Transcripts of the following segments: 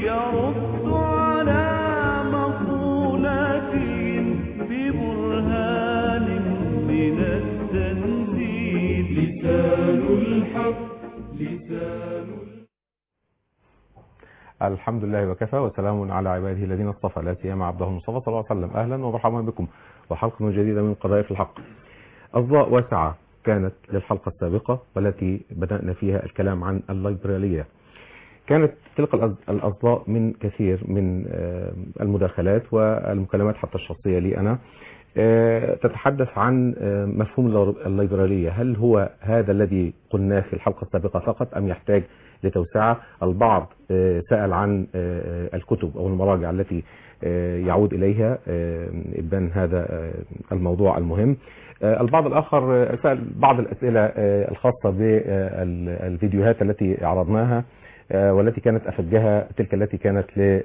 يرد على مقولاتهم ببرهان من التنزيل لسان الحق لسان الحمد لله وكفى وسلام على عباده الذين اصطفى لا سيما عبده المصطفى صلى الله عليه وسلم اهلا ومرحبا بكم وحلقه جديده من قضايا الحق. اصداء واسعه كانت للحلقه السابقه والتي بدانا فيها الكلام عن الليبراليه. كانت تلك الأص- الاصداء من كثير من آه، المداخلات والمكالمات حتى الشخصيه لي انا آه، تتحدث عن آه، مفهوم الليبر- الليبراليه، هل هو هذا الذي قلناه في الحلقه السابقه فقط ام يحتاج لتوسعه؟ البعض آه، سال عن آه، الكتب او المراجع التي آه، يعود اليها آه، ابان هذا آه، الموضوع المهم. آه، البعض الاخر آه، سال بعض الاسئله آه، الخاصه بالفيديوهات التي عرضناها آه، والتي كانت افجها تلك التي كانت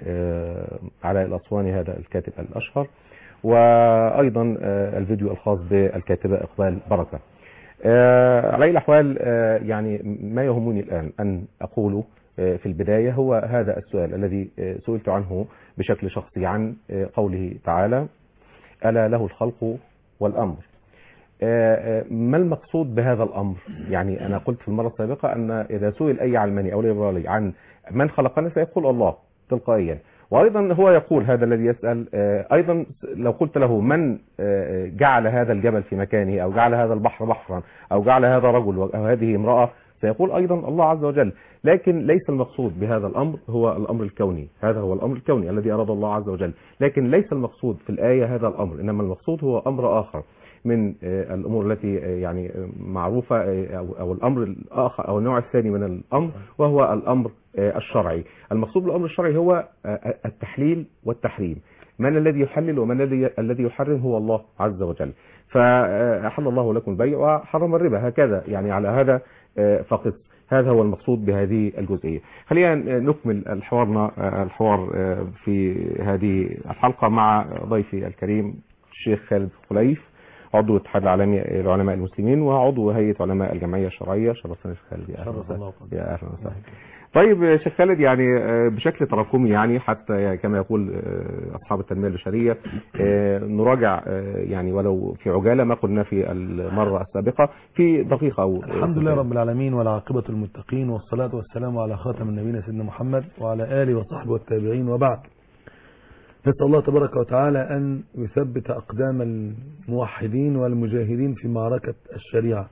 لعلاء الاسواني هذا الكاتب الاشهر وايضا آه، الفيديو الخاص بالكاتبه اقبال بركه. آه، على اي الاحوال آه، يعني ما يهمني الان ان اقوله آه، في البدايه هو هذا السؤال الذي آه، سئلت عنه بشكل شخصي عن آه، قوله تعالى الا له الخلق والامر. آه، آه، ما المقصود بهذا الامر؟ يعني انا قلت في المره السابقه ان اذا سئل اي علماني او ليبرالي عن من خلقنا سيقول الله تلقائيا. وايضا هو يقول هذا الذي يسال آه، ايضا لو قلت له من آه، جعل هذا الجبل في مكانه او جعل هذا البحر بحرا او جعل هذا رجل او هذه امراه سيقول ايضا الله عز وجل لكن ليس المقصود بهذا الامر هو الامر الكوني هذا هو الامر الكوني الذي اراد الله عز وجل لكن ليس المقصود في الايه هذا الامر انما المقصود هو امر اخر من آه، الامور التي آه، يعني آه، معروفه آه، او او الامر الاخر او النوع الثاني من الامر وهو الامر آه، الشرعي المقصود بالامر الشرعي هو آه، التحليل والتحريم من الذي يحلل ومن الذي الذي يحرم هو الله عز وجل فأحل الله لكم البيع وحرم الربا هكذا يعني على هذا آه، فقط هذا هو المقصود بهذه الجزئية خلينا نكمل الحوارنا آه، الحوار آه، في هذه الحلقة مع ضيفي الكريم الشيخ خالد خليف عضو الاتحاد العالمي لعلماء المسلمين وعضو هيئة علماء الجمعية الشرعية شرفتنا يا شيخ خالد يا أهلا شرف وسهلا. الله وفضل. يا أهلا وسهلا طيب يا شيخ خالد يعني آه، بشكل تراكمي يعني حتى يعني كما يقول آه، اصحاب التنميه البشريه آه، نراجع آه، يعني ولو في عجاله ما قلنا في المره السابقه في دقيقه او الحمد لله رب العالمين والعاقبة المتقين والصلاة والسلام على خاتم النبيين سيدنا محمد وعلى آله وصحبه والتابعين وبعد نسأل الله تبارك وتعالى أن يثبت أقدام الموحدين والمجاهدين في معركة الشريعة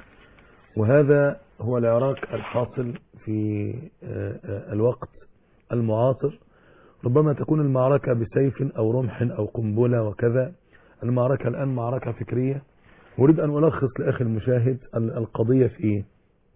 وهذا هو العراك الحاصل في آه، آه، الوقت المعاصر ربما تكون المعركة بسيف أو رمح أو قنبلة وكذا المعركة الآن معركة فكرية أريد أن ألخص لأخي المشاهد ال- القضية في إيه؟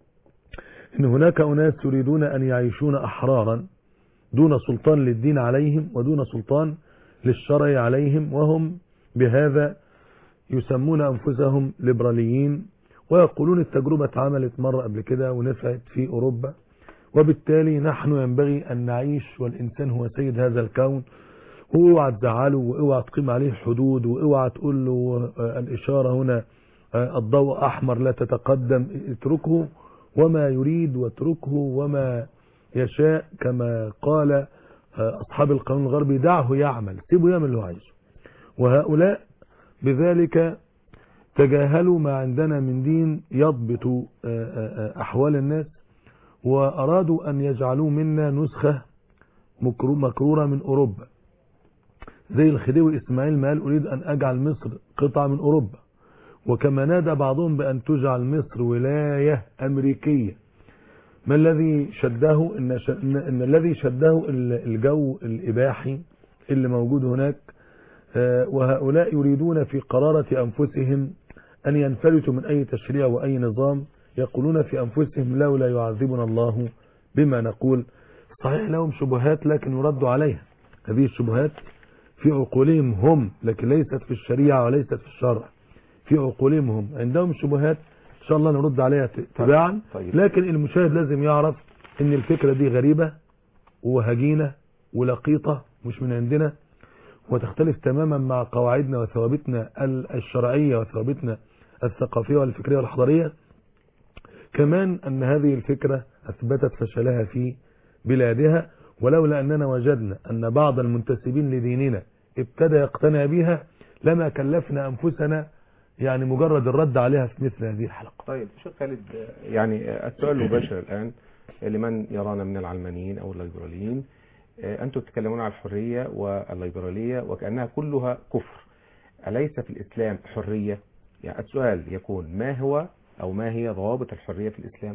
إن هناك أناس يريدون أن يعيشون أحرارا دون سلطان للدين عليهم ودون سلطان للشرع عليهم وهم بهذا يسمون أنفسهم ليبراليين ويقولون التجربة اتعملت مرة قبل كده ونفعت في أوروبا وبالتالي نحن ينبغي أن نعيش والإنسان هو سيد هذا الكون واوعى تزعله واوعى تقيم عليه حدود واوعى تقول له آه، الإشارة هنا آه، الضوء أحمر لا تتقدم اتركه وما يريد واتركه وما يشاء كما قال آه، أصحاب القانون الغربي دعه يعمل سيبه يعمل اللي هو عايزه وهؤلاء بذلك تجاهلوا ما عندنا من دين يضبط آه، آه، آه، أحوال الناس وأرادوا أن يجعلوا منا نسخة مكرو- مكرورة من أوروبا زي الخديوي إسماعيل ما قال أريد أن أجعل مصر قطعة من أوروبا وكما نادى بعضهم بأن تجعل مصر ولاية أمريكية ما الذي شده إن, ش... إن, إن الذي شده ال- الجو الإباحي اللي موجود هناك آه، وهؤلاء يريدون في قرارة أنفسهم أن ينفلتوا من أي تشريع وأي نظام يقولون في أنفسهم لولا يعذبنا الله بما نقول صحيح لهم شبهات لكن يردوا عليها هذه الشبهات في عقولهم هم لكن ليست في الشريعة وليست في الشرع في عقولهم هم عندهم شبهات إن شاء الله نرد عليها ت- تباعا طيب. لكن المشاهد لازم يعرف ان الفكرة دي غريبة وهجينة ولقيطة مش من عندنا وتختلف تماما مع قواعدنا وثوابتنا ال- الشرعية وثوابتنا الثقافية والفكرية والحضارية كمان أن هذه الفكرة أثبتت فشلها في بلادها ولولا أننا وجدنا أن بعض المنتسبين لديننا ابتدى يقتنع بها لما كلفنا أنفسنا يعني مجرد الرد عليها في مثل هذه الحلقة طيب شيخ خالد يعني السؤال المباشر الآن لمن يرانا من العلمانيين أو الليبراليين أنتم تتكلمون عن الحرية والليبرالية وكأنها كلها كفر أليس في الإسلام حرية يعني السؤال يكون ما هو أو ما هي ضوابط الحرية في الإسلام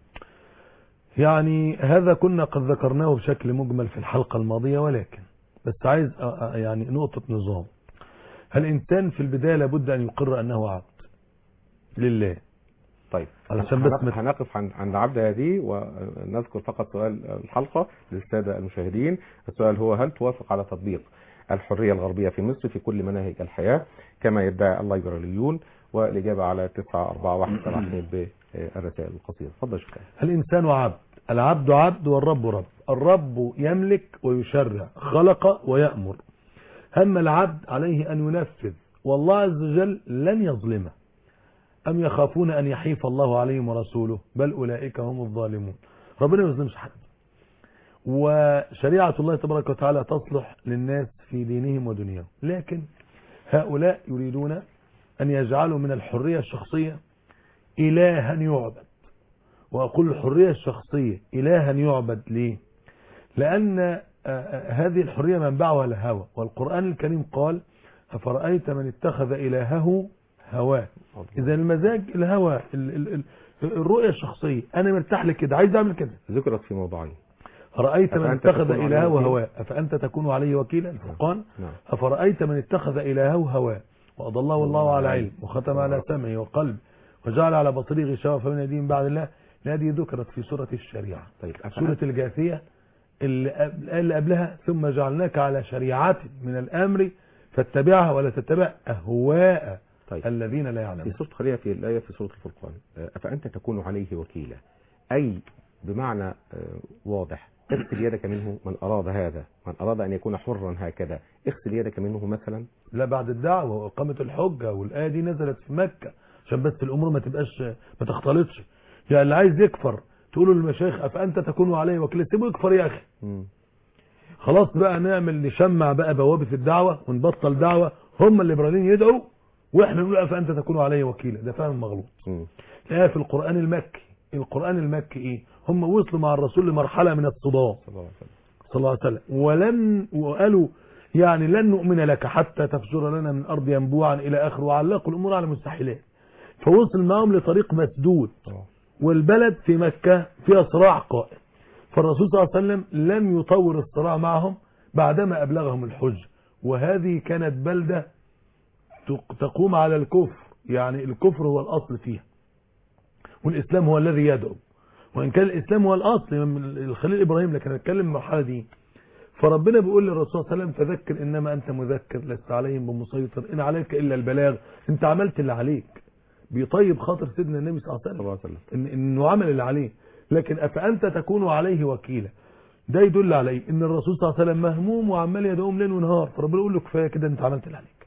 يعني هذا كنا قد ذكرناه بشكل مجمل في الحلقة الماضية ولكن بس عايز أ- أ- يعني نقطة نظام الإنسان في البداية لابد أن يقر أنه عبد لله طيب علشان بس هنقف- مت- هنقف عند عند عبد هذه ونذكر فقط سؤال الحلقة للسادة المشاهدين السؤال هو هل توافق على تطبيق الحرية الغربية في مصر في كل مناهج الحياة كما يدعي الليبراليون والإجابة على 9417 بالرسائل القصيرة تفضل شكرا الإنسان عبد العبد عبد والرب رب الرب يملك ويشرع خلق ويأمر أما العبد عليه أن ينفذ والله عز وجل لن يظلمه أم يخافون أن يحيف الله عليهم ورسوله بل أولئك هم الظالمون ربنا ما يظلمش حد وشريعة الله تبارك وتعالى تصلح للناس في دينهم ودنياهم لكن هؤلاء يريدون أن يجعلوا من الحرية الشخصية إلها يعبد وأقول الحرية الشخصية إلها يعبد ليه لأن آه، آه، هذه الحرية منبعها الهوى والقرآن الكريم قال أفرأيت من اتخذ إلهه هواه إذا المزاج الهوى ال- ال- ال- الرؤية الشخصية أنا مرتاح لكده عايز أعمل كده ذكرت في موضعين أرأيت من أفأنت اتخذ تكون عليه إلهه وكيلا؟ هواه أفأنت تكون عليه وكيلا الفرقان نعم أفرأيت من اتخذ إلهه هواه وأضله الله على علم وختم على سمعه وقلب وجعل على بصره غشاوة فمن يدين من بعد الله هذه ذكرت في سورة الشريعة طيب سورة الجاثية اللي قبل- الآية اللي قبلها ثم جعلناك على شريعة من الأمر فاتبعها ولا تتبع أهواء طيب الذين لا في يعلمون سورة خليها في الآية في سورة الفرقان آه، أفأنت تكون عليه وكيلا أي بمعنى آه، واضح اغسل يدك منه من أراد هذا من أراد أن يكون حرا هكذا اغسل يدك منه مثلا لا بعد الدعوة وإقامة الحجة والآية دي نزلت في مكة عشان بس الأمور ما تبقاش ما تختلطش يعني اللي عايز يكفر تقولوا للمشايخ أفأنت تكون عليه وكيل سيبه يكفر يا أخي مم. خلاص بقى نعمل نشمع بقى بوابة الدعوة ونبطل دعوة هم الليبراليين يدعوا واحنا نقول أفأنت تكون عليه وكيلا ده فهم مغلوط مم. آية في القرآن المكي القرآن المكي إيه هم وصلوا مع الرسول لمرحلة من الصدام صلى الله عليه وسلم صلى الله عليه وسلم ولن وقالوا يعني لن نؤمن لك حتى تفجر لنا من الأرض ينبوعا إلى آخره وعلقوا الأمور على مستحيلات فوصل معهم لطريق مسدود آه. والبلد في مكة فيها صراع قائم فالرسول صلى الله عليه وسلم لم يطور الصراع معهم بعدما أبلغهم الحج وهذه كانت بلدة تق- تقوم على الكفر يعني الكفر هو الأصل فيها والإسلام هو الذي يدعو وإن كان الإسلام هو الأصل من الخليل إبراهيم لكن أتكلم المرحلة دي فربنا بيقول للرسول صلى الله عليه وسلم فذكر إنما أنت مذكر لست عليهم بمسيطر إن عليك إلا البلاغ أنت عملت اللي عليك بيطيب خاطر سيدنا النبي صلى الله عليه صلى وسلم الله عليه وسلم إن إنه عمل اللي عليه لكن أفأنت تكون عليه وكيلا ده يدل عليه إن الرسول صلى الله عليه وسلم مهموم وعمال يدعوهم ليل ونهار فربنا يقول له كفاية كده أنت عملت اللي عليك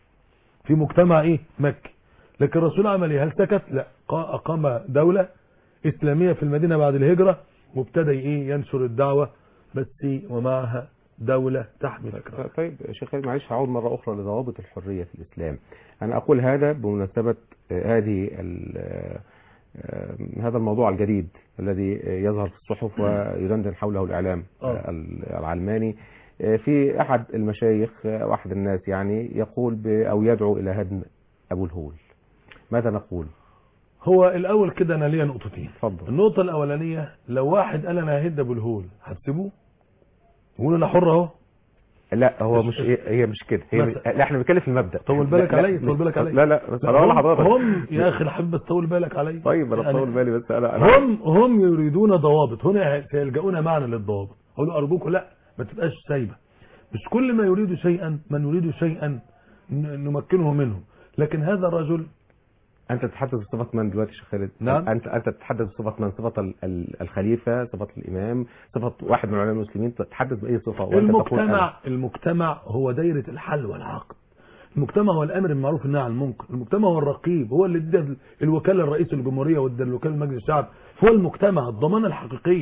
في مجتمع إيه مكي لكن الرسول عمل إيه هل سكت لا قا- أقام دولة إسلامية في المدينة بعد الهجرة وابتدى إيه ينشر الدعوة بس ومعها دولة تحمي فكرة طيب شيخ خالد معلش هعود مرة أخرى لضوابط الحرية في الإسلام أنا أقول هذا بمناسبة آه، هذه ال- آه، آه، هذا الموضوع الجديد الذي آه، يظهر في الصحف ويدندن حوله الإعلام آه. آه، ال- العلماني آه، في أحد المشايخ آه، واحد الناس يعني يقول ب- أو يدعو إلى هدم أبو الهول ماذا نقول؟ هو الأول كده أنا ليا نقطتين تفضل النقطة الأولانية لو واحد قال أنا ههد أبو الهول هتسيبوه؟ يقول أنا حر أهو لا هو مش هي هي مش كده هي مثلا. لا احنا بنتكلم في المبدأ طول بالك لا- لا، عليا، طول بالك عليا. لا لا بس أنا هم, أقول لحضرتك هم يا أخي الحبيب بس طول بالك علي طيب أنا يعني طول بالي بس أنا أنا هم هم يريدون ضوابط هنا سيلجؤون معنا للضوابط اقول له ارجوكم لا ما تبقاش سايبه مش كل ما يريد شيئا من يريد شيئا ن- نمكنه منه لكن هذا الرجل انت تتحدث بصفه من دلوقتي يا شيخ خالد نعم. انت انت تتحدث بصفه من صفه ال- ال- الخليفه صفه الامام صفه واحد من علماء المسلمين تتحدث باي صفه وانت تقول المجتمع المجتمع هو دايرة الحل والعقد المجتمع هو الامر بالمعروف والنهي عن المنكر المجتمع هو الرقيب هو اللي ادى الوكاله لرئيس الجمهوريه وادى الوكاله لمجلس الشعب هو المجتمع الضمانه الحقيقيه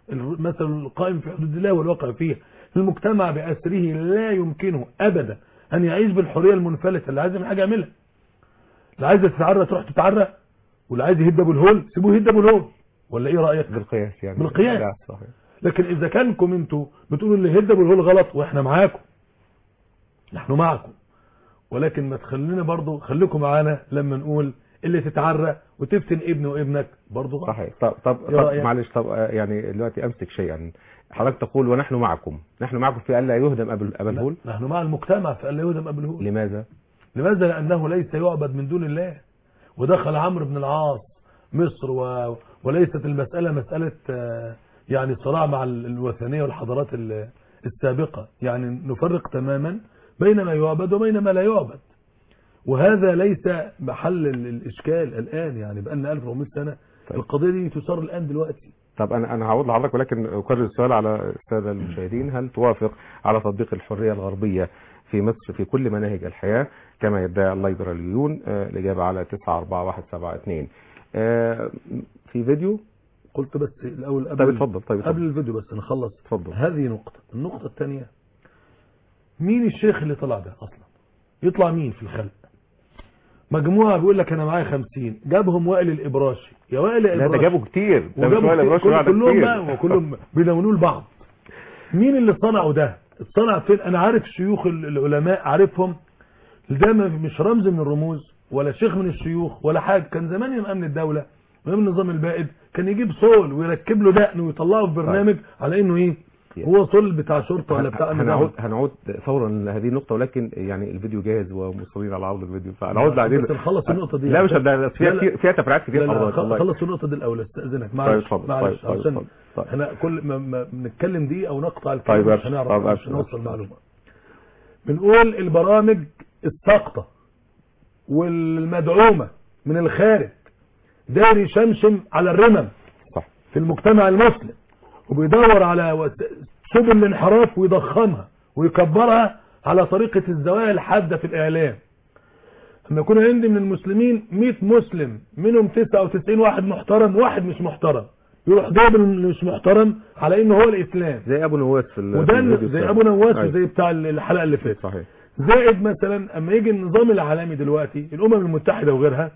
المثل القائم في حدود الله والواقع فيها المجتمع بأسره لا يمكنه أبدا أن يعيش بالحرية المنفلتة اللي عايز يعمل حاجة يعملها اللي عايزة تتعرى تروح تتعرى واللي عايز يهد ابو الهول سيبوه يهد ابو الهول ولا ايه رأيك بالقياس يعني بالقياس. لا صحيح لكن اذا كانكم انتوا بتقولوا اللي هد ابو الهول غلط واحنا معاكم نحن معكم ولكن ما تخلينا برضو خليكم معانا لما نقول اللي تتعرى وتفتن ابن وابنك برضو غلط. صحيح طب طب, إيه طب رأيك؟ معلش طب آه، يعني دلوقتي امسك شيئا حضرتك تقول ونحن معكم نحن معكم في الا يهدم ابا أبا لا، الهول نحن مع المجتمع فقال لا يهدم ابو الهول لماذا لماذا لأنه ليس يعبد من دون الله ودخل عمرو بن العاص مصر و... وليست المسألة مسألة آه، يعني صراع مع ال- الوثنية والحضارات ال- السابقة يعني نفرق تماما بين ما يعبد وبين ما لا يعبد وهذا ليس محل ال- الإشكال الآن يعني بقالنا 1400 سنة طيب. القضية دي تثار الآن دلوقتي طب انا انا هعود لحضرتك ولكن اكرر السؤال على الساده المشاهدين هل توافق على تطبيق الحريه الغربيه في مصر في كل مناهج الحياه كما يدعي الليبراليون آه، الاجابه على 941172 آه، في فيديو قلت بس الأول طيب قبل اتفضل طيب قبل اتفضل الفيديو بس نخلص اتفضل هذه نقطة النقطة الثانية مين الشيخ اللي طلع ده اصلا يطلع مين في الخلق مجموعة بيقول لك انا معايا خمسين جابهم وائل الابراشي يا وائل لا ده الابراشي جابوا كتير ده مش وجابوا ولا كتير- براشي كل- ولا كلهم كتير بقى وكلهم بيدونوه لبعض مين اللي صنعوا ده اتصنع فين انا عارف شيوخ ال- العلماء عارفهم ده ما- مش رمز من الرموز ولا شيخ من الشيوخ ولا حاجة كان زمان يوم امن الدولة ويوم النظام البائد كان يجيب صول ويركب له دقن ويطلعه في برنامج على انه ايه هو صول بتاع شرطة ولا بتاع امن هنعود دولة هنعود فورا لهذه النقطه ولكن يعني الفيديو جاهز ومصرين على عرض الفيديو فهنعود بعدين بس نخلص النقطة دي لا مش ده لا، فيها لا. كتير- فيها تفريعات لا كتير لا حضرتك والله. خلص النقطة دي الأول استأذنك طيب معلش اتفضل معلش طيب طيب عشان اتفضل. طيب. احنا كل ما, ما بنتكلم دي او نقطع الكلام طيب مش أبشر. هنعرف طيب مش أبشر. نوصل معلومة بنقول البرامج الساقطة والمدعومة من الخارج داري يشمشم على الرمم صح في المجتمع المسلم وبيدور على وس- سبل الانحراف ويضخمها ويكبرها على طريقة الزوايا الحادة في الإعلام لما يكون عندي من المسلمين 100 مسلم منهم 99 واحد محترم واحد مش محترم يروح جايب اللي مش محترم على انه هو الاسلام زي ابو نواس في ال- في وده الفيديو زي بتاعه. ابو نواس أيوة. وزي بتاع الحلقه اللي فاتت صحيح زائد مثلا اما يجي النظام العالمي دلوقتي الامم المتحده وغيرها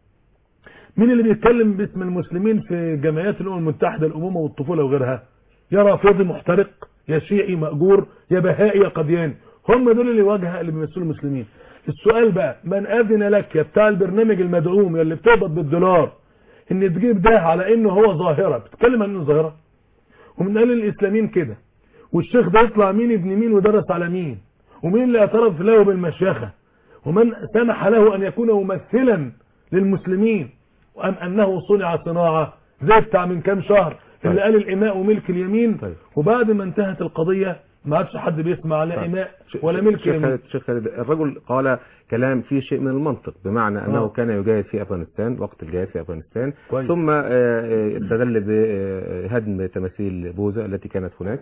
مين اللي بيتكلم باسم المسلمين في جمعيات الامم المتحده الامومه والطفوله وغيرها يا رافضي محترق يا شيعي مأجور يا بهائي يا قديان هم دول اللي واجهه اللي بيمثلوا المسلمين السؤال بقى من اذن لك يا بتاع البرنامج المدعوم يا اللي بتقبض بالدولار ان تجيب ده على انه هو ظاهره بتتكلم عن انه ظاهره ومن قال الاسلاميين كده والشيخ ده يطلع مين ابن مين ودرس على مين ومين اللي اعترف له بالمشيخة ومن سمح له ان يكون ممثلا للمسلمين وام انه صنع صناعة زي بتاع من كام شهر اللي طيب. قال الاماء وملك اليمين طيب. وبعد ما انتهت القضية ما عادش حد بيسمع لا طيب. اماء ولا ملك شيخ يمين خالد شيخ خالد الرجل قال كلام فيه شيء من المنطق بمعنى انه آه. كان يجاهد في افغانستان وقت الجهاد في افغانستان كويس. ثم آه، آه، استدل بهدم تماثيل بوذا التي كانت هناك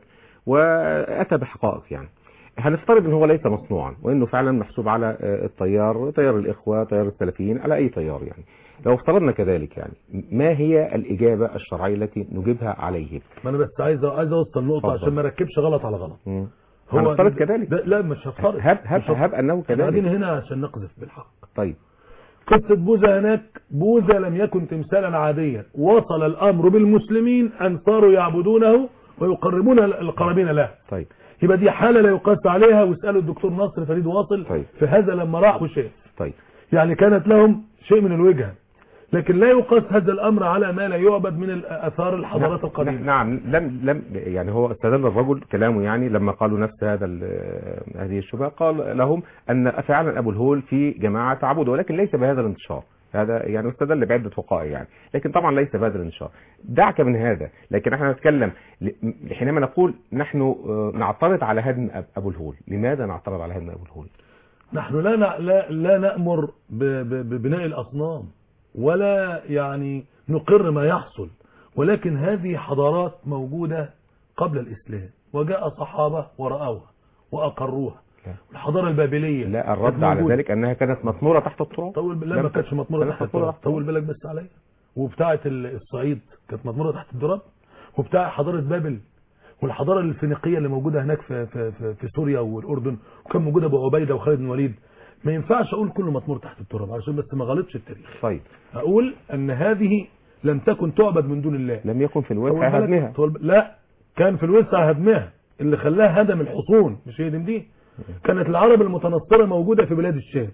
واتى بحقائق يعني هنفترض ان هو ليس مصنوعا وانه فعلا محسوب على آه، التيار تيار الاخوه تيار السلفيين على اي تيار يعني لو افترضنا كذلك يعني ما هي الاجابه الشرعيه التي نجيبها عليه ما انا بس عايز عايز اوصل نقطة اتفضل. عشان ما اركبش غلط على غلط مم. هنفترض كذلك ده لا مش هفترض هب هب مش هفترض. هب انه احنا قاعدين كذلك هنا عشان نقذف بالحق طيب قصة بوذا هناك بوذا لم يكن تمثالا عاديا وصل الأمر بالمسلمين أن صاروا يعبدونه ويقربون القرابين له طيب يبقى دي حالة لا يقاس عليها واسألوا الدكتور نصر فريد واصل طيب. في هذا لما راح وشاف طيب يعني كانت لهم شيء من الوجهة لكن لا يقاس هذا الأمر على ما لا يعبد من الآثار الحضارات نعم، القديمة نعم لم لم يعني هو استدل الرجل كلامه يعني لما قالوا نفس هذا ال- هذه الشبهه قال لهم ان فعلا ابو الهول في جماعه تعبد ولكن ليس بهذا الانتشار هذا يعني استدل بعده وقائع يعني لكن طبعا ليس بهذا الانتشار دعك من هذا لكن احنا نتكلم ل- حينما نقول نحن آه، نعترض على هدم أب- ابو الهول لماذا نعترض على هدم ابو الهول نحن لا ن- لا, لا نأمر ب- ب- ببناء الأصنام ولا يعني نقر ما يحصل ولكن هذه حضارات موجودة قبل الإسلام وجاء صحابة ورأوها وأقروها لا. الحضارة البابلية لا كانت الرد على موجودة. ذلك انها كانت مطموره تحت التراب طول لا لم ما كانتش مطمورة كانت تحت مطمورة التراب تحت التراب. طول بالك بس عليا وبتاعة ال- الصعيد كانت مطمورة تحت التراب وبتاع حضاره بابل والحضاره الفينيقيه اللي موجوده هناك في في في, في سوريا والاردن وكان موجوده ابو عبيده وخالد بن الوليد ما ينفعش اقول كل مطمور تحت التراب عشان بس ما غلطش التاريخ طيب اقول ان هذه لم تكن تعبد من دون الله لم يكن في طول الوسع بالك- هدمها طول ب- لا كان في الوسع هدمها اللي خلاها هدم الحصون مش هيدم دي كانت العرب المتنصرة موجودة في بلاد الشام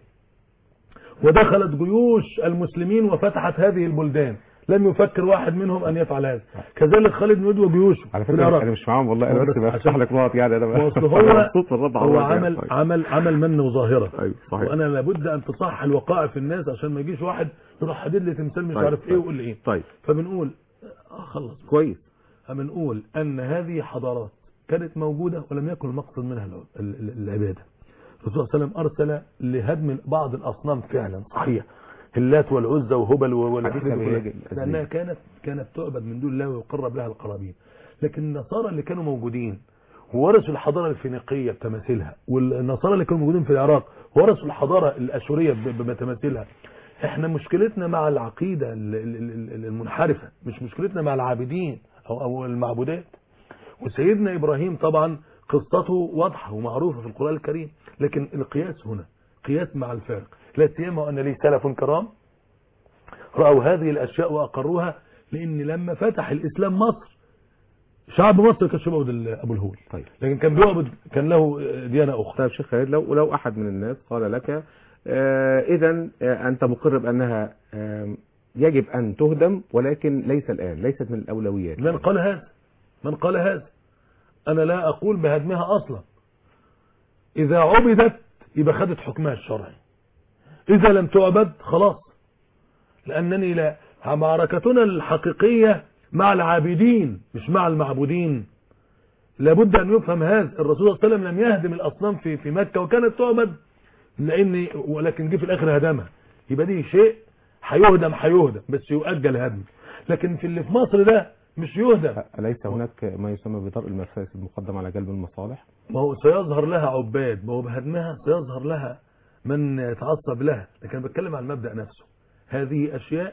ودخلت جيوش المسلمين وفتحت هذه البلدان لم يفكر واحد منهم ان يفعل هذا كذلك خالد بن الوليد وجيوشه على في فكره العراق انا مش معاهم والله انا هو بس بس بفتح عشان- لك نقط يعني انا ما اصل هو مبسوط في الرد على هو الوضع يعني. عمل طيب. عمل عمل من وظاهره ايوه صحيح وانا لابد ان تصحح الوقائع في الناس عشان ما يجيش واحد يروح حدد لي تمثال مش طيب، عارف ايه طيب. ويقول لي ايه طيب فبنقول آه، خلص كويس بنقول ان هذه حضارات كانت موجودة ولم يكن المقصد منها الع- ال- ال- العبادة الرسول صلى الله عليه وسلم ارسل لهدم بعض الاصنام فعلا صحيح اللات والعزى وهبل والحاجات حديث دي أبي كلها. هاجر الأزدي. لانها كانت كانت تعبد من دون الله ويقرب لها القرابين لكن النصارى اللي كانوا موجودين ورثوا الحضارة الفينيقية بتماثيلها والنصارى اللي كانوا موجودين في العراق ورثوا الحضارة الأشورية ب- بتماثيلها احنا مشكلتنا مع العقيدة ال- ال- ال- المنحرفة مش مشكلتنا مع العابدين أو, أو المعبودات وسيدنا إبراهيم طبعا قصته واضحة ومعروفة في القرآن الكريم لكن القياس هنا قياس مع الفارق لا سيما أن لي سلف كرام رأوا هذه الأشياء وأقروها لأن لما فتح الإسلام مصر شعب مصر كان شبه أبو الهول طيب لكن كان بيعبد كان له ديانة أخرى طيب شيخ خالد لو لو احد من الناس قال لك اذا انت مقر بانها آه، يجب ان تهدم ولكن ليس الان ليست من الاولويات من قال هذا من قال هذا أنا لا أقول بهدمها أصلا إذا عبدت يبقى خدت حكمها الشرعي إذا لم تعبد خلاص لأنني لا معركتنا الحقيقية مع العابدين مش مع المعبودين لابد أن يفهم هذا الرسول صلى الله عليه وسلم لم يهدم الأصنام في في مكة وكانت تعبد لأن ولكن جه في الآخر هدمها يبقى دي شيء هيهدم هيهدم بس يؤجل هدم لكن في اللي في مصر ده مش يهدم أليس هناك ما يسمى بدرء المفاسد مقدم على جلب المصالح ما هو سيظهر لها عباد ما هو بهدمها سيظهر لها من يتعصب لها لكن أنا بتكلم عن المبدأ نفسه هذه أشياء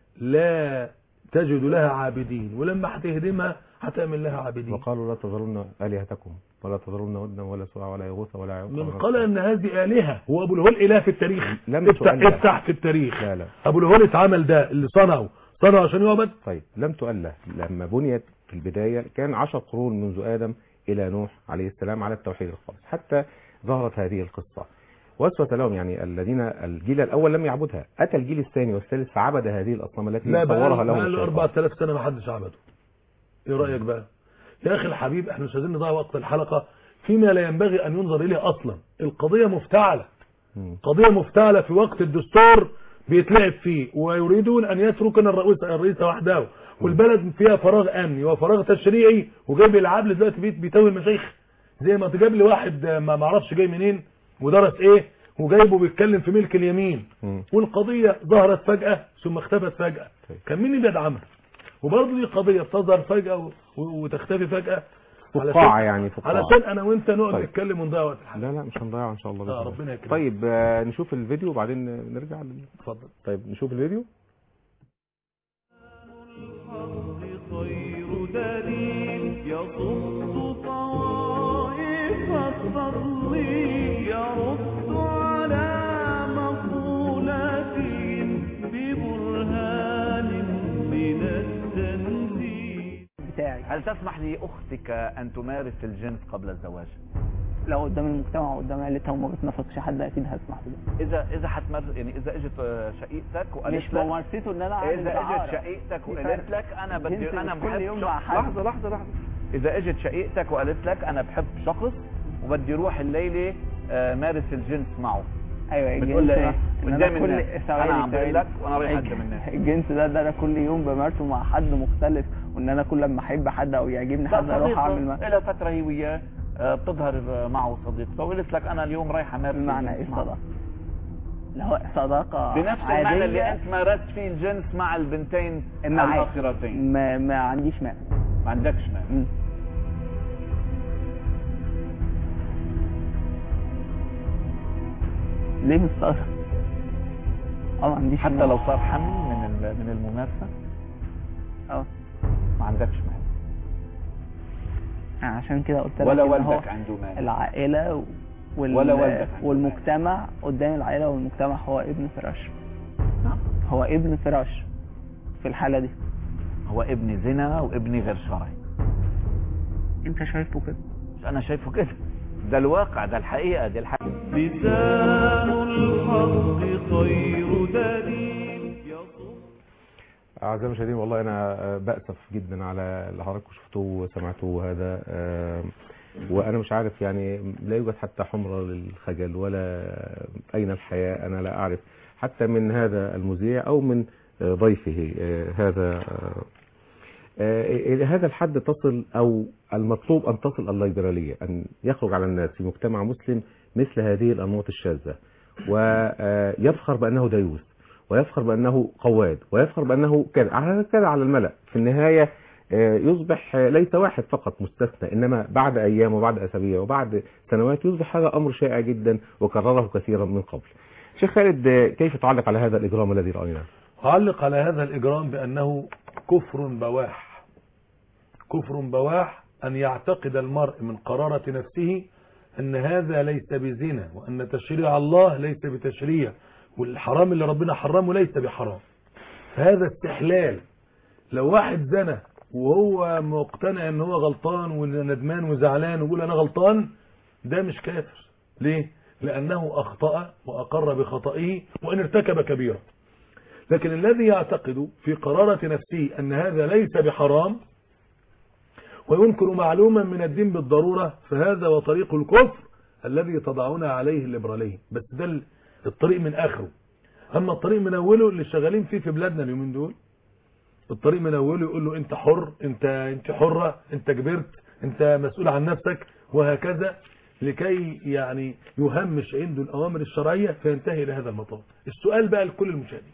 لا تجد لها عابدين ولما هتهدمها هتعمل لها عابدين وقالوا لا تذرون آلهتكم ولا تذرون ودا ولا سواع ولا يغوث ولا يعوق من ولا قال نسر. ان هذه آلهة هو ابو الهول اله في التاريخ لم افتح, تؤله. افتح في التاريخ لا لا ابو الهول اتعمل ده اللي صنعه صنعه عشان يعبد طيب لم تؤله لما بنيت في البداية كان عشر قرون منذ آدم إلى نوح عليه السلام على التوحيد الخالص حتى ظهرت هذه القصة وأسوة لهم يعني الذين الجيل الأول لم يعبدها أتى الجيل الثاني والثالث فعبد هذه الأصنام التي لا بقى صورها له لهم له الشيطان. 4000 سنة ما حدش عبده ايه رأيك بقى يا اخي الحبيب احنا مش عايزين نضيع وقت الحلقة فيما لا ينبغي ان ينظر اليه اصلا القضية مفتعلة مم. قضية مفتعلة في وقت الدستور بيتلعب فيه ويريدون ان يتركنا الرئيس الرئيس وحده والبلد فيها فراغ امني وفراغ تشريعي وجايب يلعب لي دلوقتي بيت بيتوي المشايخ زي ما تجيب لي واحد ما ما اعرفش جاي منين ودرس ايه وجايبه بيتكلم في ملك اليمين مم. والقضية ظهرت فجأة ثم اختفت فجأة طيب. كان مين اللي بيدعمها وبرضه دي قضية بتظهر فجأة و- و- وتختفي فجأة فقاعة علشان- يعني فقاعة علشان انا وانت نقعد طيب. نتكلم ونضيع وقت الحلقة لا لا مش هنضيع ان شاء الله آه، بإذن الله. ربنا يكرمك. طيب آه، نشوف الفيديو وبعدين نرجع لل... اتفضل طيب نشوف الفيديو الحق خير دليل يصد طوائف التضليل يرد على مقولاتهم ببرهان من التنزيل بتاعي هل تسمح لأختك أن تمارس الجنس قبل الزواج؟ لو قدام المجتمع وقدام عيلتها وما بتنافسش حد اكيد هسمح بده إذا إذا حتمر يعني إذا إجت آه، شقيقتك وقالت مش لك ممارسته ان انا اعمل إذا دعارة. إجت شقيقتك في وقالت فرق. لك أنا بدي جنس أنا مش بحب كل يوم شخص- مع حد. لحظة لحظة لحظة إذا إجت شقيقتك وقالت لك أنا بحب شخص وبدي روح الليلة آه، مارس الجنس معه ايوه بتقول لها الجنس إيه؟ ده إن قدام أنا الناس. ثواني- أنا عم بقول ثواني. لك وأنا رايح الج- قدام الناس. الجنس ده ده انا كل يوم بمارسه مع حد مختلف وان انا كل لما احب حد او يعجبني حد اروح اعمل معاه إلى فترة هي وياه آه، بتظهر آه، معه صديقته وقلت لك أنا اليوم رايحة أمارس بمعنى ايه الجنس معه. الصداقه اللي هو صداقه بنفس المعنى اللي عادية انت مارست فيه الجنس مع البنتين معاك. الاخرتين ما, ما عنديش مانع ما عندكش مانع مم. ليه مستغرب؟ اه ما عنديش حتى لو صار حمل من ال- من الممارسه اه ما عندكش مانع عشان كده قلت لك ولا إن هو والدك عنده مانع العائلة و- وال... ولا والدك عنده والمجتمع قدام العائلة والمجتمع هو ابن فراش نعم. هو ابن فراش في الحالة دي هو ابن زنا وابن غير شرعي انت شايفه كده مش انا شايفه كده ده الواقع ده الحقيقة دي الحقيقة لسان الحق خير دليل يصف أعزائي المشاهدين والله أنا آه، بأسف جدا على اللي حضراتكم شفتوه وسمعتوه هذا آه، وأنا مش عارف يعني لا يوجد حتى حمرة للخجل ولا أين الحياة أنا لا أعرف حتى من هذا المذيع أو من آه، ضيفه آه، هذا آه، آه، إلى هذا الحد تصل أو المطلوب أن تصل الليبرالية أن يخرج على الناس في مجتمع مسلم مثل هذه الأنماط الشاذة ويفخر بأنه ديوث ويفخر بأنه قواد ويفخر بأنه كذا على كذا على الملأ في النهاية آه، يصبح آه، ليس واحد فقط مستثنى إنما بعد أيام وبعد أسابيع وبعد سنوات يصبح هذا أمر شائع جدا وكرره كثيرا من قبل شيخ خالد آه، كيف تعلق على هذا الإجرام الذي رأيناه أعلق على هذا الإجرام بأنه كفر بواح كفر بواح أن يعتقد المرء من قرارة نفسه أن هذا ليس بزنا وأن تشريع الله ليس بتشريع والحرام اللي ربنا حرمه ليس بحرام فهذا استحلال لو واحد زنى وهو مقتنع ان هو غلطان وندمان وزعلان ويقول انا غلطان ده مش كافر ليه لانه اخطأ واقر بخطئه وان ارتكب كبيرة لكن الذي يعتقد في قرارة نفسه أن هذا ليس بحرام وينكر معلوما من الدين بالضرورة فهذا وطريق الكفر الذي تضعون عليه الليبرالية بس ده الطريق من آخره أما الطريق من أوله اللي شغالين فيه في بلادنا اليومين دول الطريق من أوله يقول له أنت حر أنت أنت حرة أنت كبرت أنت مسؤول عن نفسك وهكذا لكي يعني يهمش عنده الأوامر الشرعية فينتهي إلى هذا المطاف السؤال بقى لكل المشاهدين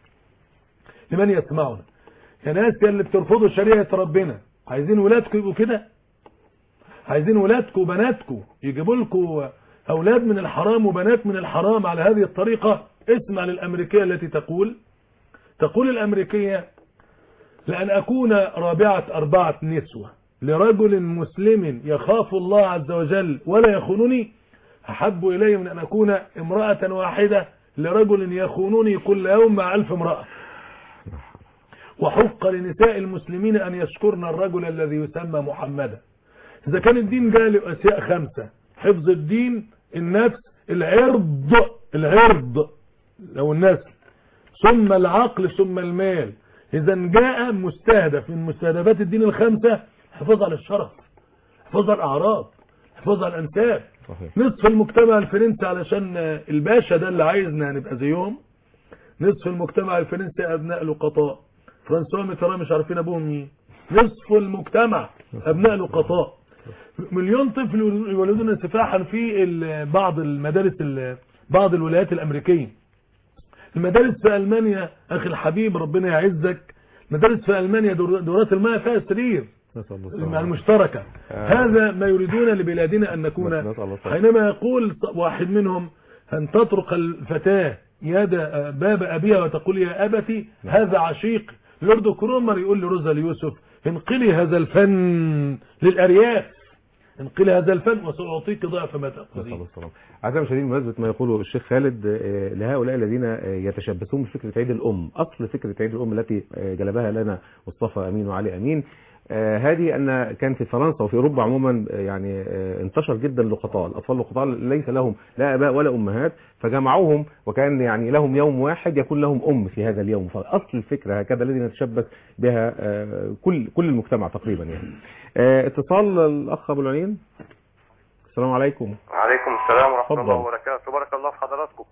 لمن يسمعنا يا ناس يا اللي بترفضوا شريعة ربنا عايزين ولادكم يبقوا كده عايزين ولادكم وبناتكم يجيبوا لكم أولاد من الحرام وبنات من الحرام على هذه الطريقة اسمع للأمريكية التي تقول تقول الأمريكية لأن أكون رابعة أربعة نسوة لرجل مسلم يخاف الله عز وجل ولا يخونني أحب إلي من أن أكون امرأة واحدة لرجل يخونني كل يوم مع ألف امرأة وحق لنساء المسلمين أن يشكرن الرجل الذي يسمى محمدا إذا كان الدين جاء أشياء خمسة حفظ الدين النفس العرض العرض لو النسل ثم العقل ثم المال إذا جاء مستهدف من مستهدفات الدين الخمسة حفاظ على الشرف حفاظ على الأعراض حفاظ على الأنساب صحيح نصف المجتمع الفرنسي علشان الباشا ده اللي عايزنا نبقى زيهم نصف المجتمع الفرنسي أبناء لقطاء فرانسوا ميتران مش عارفين أبوهم مين نصف المجتمع أبناء لقطاء مليون طفل يولدون سفاحا في ال- بعض المدارس ال- بعض الولايات الأمريكية المدارس في ألمانيا أخي الحبيب ربنا يعزك مدارس في ألمانيا دور- دورات الماء فيها سرير نسأل الله مع السلامة. المشتركة آه. هذا ما يريدون لبلادنا أن نكون نسأل الله السلامة. حينما يقول واحد منهم أن تطرق الفتاة يد باب أبيها وتقول يا أبتي هذا عشيق لورد كرومر يقول لروزا ليوسف انقلي هذا الفن للأرياف انقلي هذا الفن وسأعطيك ضعف ما نسأل الله تأخذين السلامة. أعزائي المشاهدين بمناسبة ما يقوله الشيخ خالد آه، لهؤلاء الذين آه، يتشبثون بفكرة عيد الأم أصل فكرة عيد الأم التي آه، جلبها لنا مصطفى أمين وعلي أمين آه، هذه أن كان في فرنسا وفي أوروبا عموما آه، يعني آه، انتشر جدا اللقطاء الأطفال اللقطاء ليس لهم لا آباء ولا أمهات فجمعوهم وكان يعني لهم يوم واحد يكون لهم أم في هذا اليوم فأصل الفكرة هكذا الذي نتشبث بها آه، كل كل المجتمع تقريبا يعني آه، اتصال الأخ أبو العلين السلام عليكم عليكم السلام ورحمة اتفضل. الله وبركاته بارك الله في حضراتكم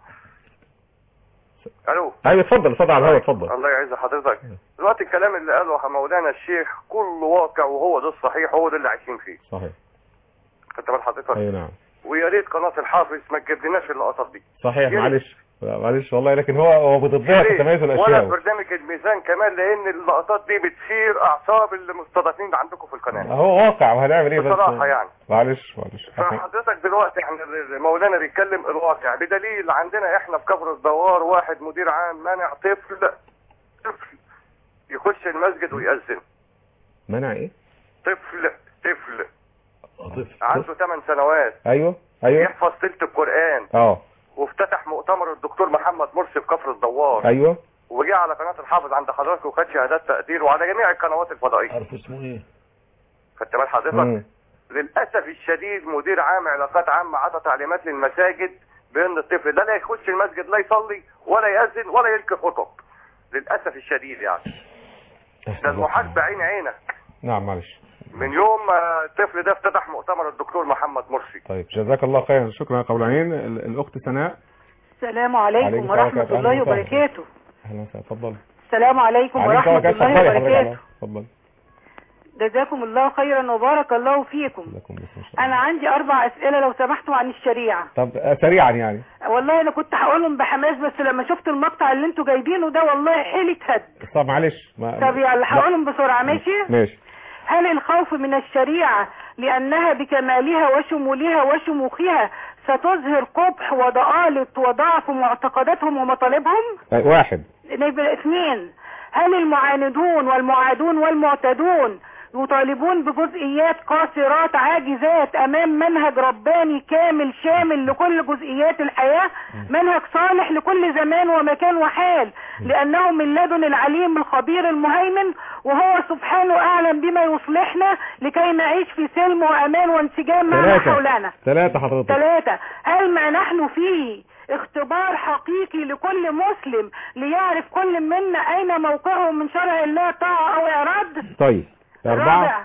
الو ايوه اتفضل اتفضل على الهواء اتفضل الله يعز حضرتك دلوقتي الكلام اللي قاله مولانا الشيخ كله واقع وهو ده الصحيح وهو ده اللي عايشين فيه صحيح خدت بال حضرتك اي نعم ويا ريت قناة الحافظ ما تجيبلناش اللقطات دي صحيح يا معلش معلش والله لكن هو هو بتضيع في تميز ولا الاشياء برنامج الميزان كمان لان اللقطات دي بتثير اعصاب المستضيفين عندكم في القناة هو واقع وهنعمل ايه بس بصراحة يعني معلش معلش فحضرتك دلوقتي احنا مولانا بيتكلم الواقع بدليل عندنا احنا في كفر الدوار واحد مدير عام منع طفل طفل يخش المسجد ويأذن منع ايه طفل طفل اه طفل عنده 8 سنوات ايوه ايوه يحفظ تلت القرآن اه وافتتح مؤتمر الدكتور محمد مرسي في كفر الدوار ايوه وجه على قناة الحافظ عند حضرتك وخد شهادات تقدير وعلى جميع القنوات الفضائية عارف اسمه ايه خدت بال حضرتك مم. للأسف الشديد مدير عام علاقات عامة عطى تعليمات للمساجد بأن الطفل ده لا يخش المسجد لا يصلي ولا يأذن ولا يلقي خطب للأسف الشديد يعني ده المحاسبة عين عينك نعم معلش من يوم ما الطفل ده افتتح مؤتمر الدكتور محمد مرسي طيب جزاك الله خيرا شكرا يا قبل عين ال- الاخت سناء السلام عليكم عليكم السلام ورحمة ورحمة الله الله وبركاته اهلا وسهلا اتفضل السلام عليكم عليكم ورحمة السلام الله اتفضلي حضرتك وبركاته اتفضل جزاكم الله خيرا وبارك الله فيكم لكم بسم الله ما شاء أنا الله. عندي أربع أسئلة لو سمحتوا عن الشريعة طب آه، سريعا يعني والله أنا كنت هقولهم بحماس بس لما شفت المقطع اللي انتوا جايبينه ده والله حيلة هد طب معلش ما طب يلا لا. هقولهم بسرعة ماشي ماشي هل الخوف من الشريعة لأنها بكمالها وشمولها وشموخها ستظهر قبح وضآلة وضعف معتقداتهم ومطالبهم آه، واحد نبقى اثنين هل المعاندون والمعادون والمعتدون يطالبون بجزئيات قاصرات عاجزات امام منهج رباني كامل شامل لكل جزئيات الحياة منهج صالح لكل زمان ومكان وحال لانه من لدن العليم الخبير المهيمن وهو سبحانه اعلم بما يصلحنا لكي نعيش في سلم وامان وانسجام مع ما ثلاثة حولنا ثلاثة حضرتك ثلاثة هل ما نحن فيه اختبار حقيقي لكل مسلم ليعرف كل منا اين موقعه من شرع الله طاعة او اعراض طيب أربعة الرابع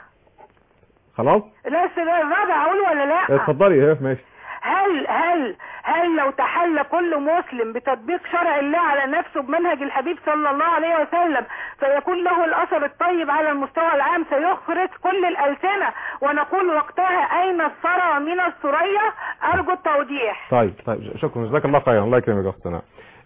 خلاص لا السؤال الرابع اقول ولا لا اتفضلي اه ماشي هل هل هل لو تحلى كل مسلم بتطبيق شرع الله على نفسه بمنهج الحبيب صلى الله عليه وسلم فيكون له الاثر الطيب على المستوى العام سيخرج كل الالسنه ونقول وقتها اين الثرى من الثريا ارجو التوضيح طيب طيب شكرا جزاك الله خيرا الله يكرمك يا اخت سناء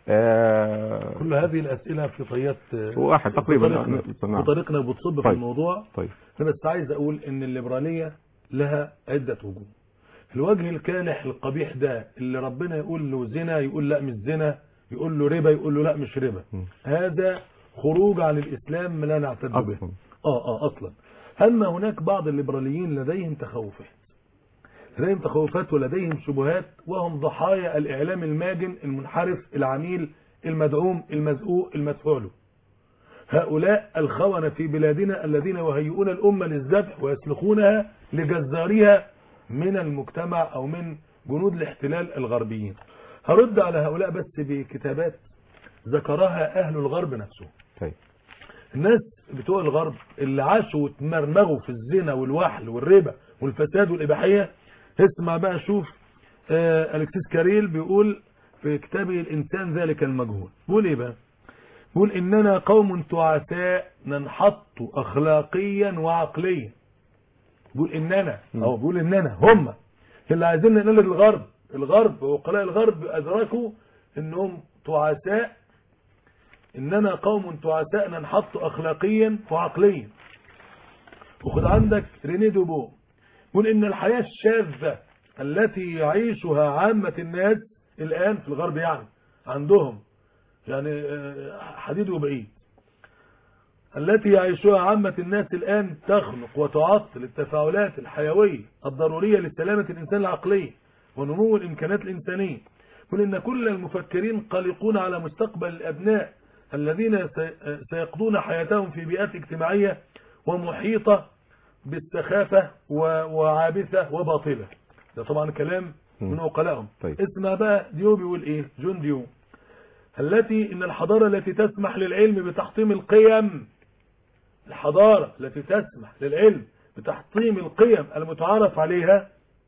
آه، كل هذه الاسئله في طيات واحد تقريبا بطريقنا, نعم. بطريقنا بتصب في طيب. الموضوع طيب انا بس عايز اقول ان الليبراليه لها عده وجوه الوجه الكالح القبيح ده اللي ربنا يقول له زنا يقول لا مش زنا يقول له ربا يقول له لا مش ربا م. هذا خروج عن الاسلام لا نعتد به اصلا اه اه اصلا اما هناك بعض الليبراليين لديهم تخوفات لديهم تخوفات ولديهم شبهات وهم ضحايا الاعلام الماجن المنحرف العميل المدعوم المزقوق المدفوع له هؤلاء الخونة في بلادنا الذين يهيئون الأمة للذبح ويسلخونها لجزارها من المجتمع أو من جنود الاحتلال الغربيين هرد على هؤلاء بس بكتابات ذكرها أهل الغرب نفسهم طيب الناس بتوع الغرب اللي عاشوا واتمرمغوا في الزنا والوحل والربا والفساد والإباحية اسمع بقى شوف آه ألكسيس كاريل بيقول في كتابه الإنسان ذلك المجهول بيقول إيه بقى بيقول إننا قوم تعساء ننحط أخلاقيا وعقليا بيقول إننا أو بيقول إننا هم اللي عايزين نقلد الغرب الغرب وعقلاء الغرب أدركوا إنهم تعساء إننا قوم تعساء ننحط أخلاقيا وعقليا وخد عندك ريني دوبو يقول إن الحياة الشاذة التي يعيشها عامة الناس الآن في الغرب يعني عندهم يعني آه، حديد وبعيد التي يعيشها عامة الناس الآن تخلق وتعطل التفاعلات الحيوية الضرورية لسلامة الإنسان العقلية ونمو الإمكانات الإنسانية يقول إن كل المفكرين قلقون على مستقبل الأبناء الذين سي- سيقضون حياتهم في بيئات اجتماعية ومحيطة بالسخافة و- وعابثة وباطلة ده طبعا كلام من عقلائهم طيب. اسمع بقى ديو بيقول ايه جون ديو التي ان الحضارة التي تسمح للعلم بتحطيم القيم الحضارة التي تسمح للعلم بتحطيم القيم المتعارف عليها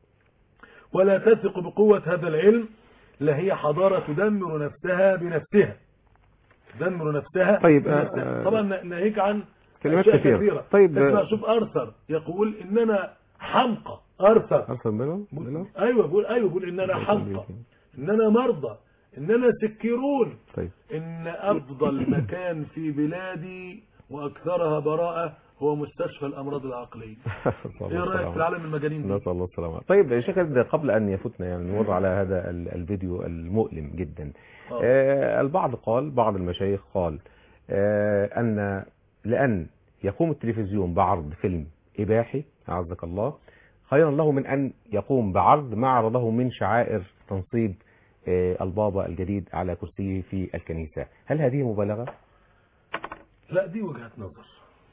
ولا تثق بقوة هذا العلم لهي حضارة تدمر نفسها بنفسها تدمر نفسها طيب، بنفسها. آه، آه، طبعا ناهيك عن كلمات أشياء كثيرة. كثيرة طيب، اسمع آه، شوف أرثر يقول إننا حمقى أرثر ارسل بينهم بينهم؟ ايوه بقول ايوه بقول اننا حمقى اننا مرضى اننا سكرون طيب ان افضل مكان في بلادي واكثرها براءة هو مستشفى الامراض العقلية ايه رايك في العالم المجانين دي نسأل الله السلامة طيب يا شيخ ده قبل أن يفوتنا يعني نمر على هذا ال- الفيديو المؤلم جدا آه. آه البعض قال بعض المشايخ قال آه أن لأن يقوم التلفزيون بعرض فيلم إباحي أعزك الله خيرا له من أن يقوم بعرض ما عرضه من شعائر تنصيب آه، البابا الجديد على كرسيه في الكنيسة هل هذه مبالغة؟ لا دي وجهة نظر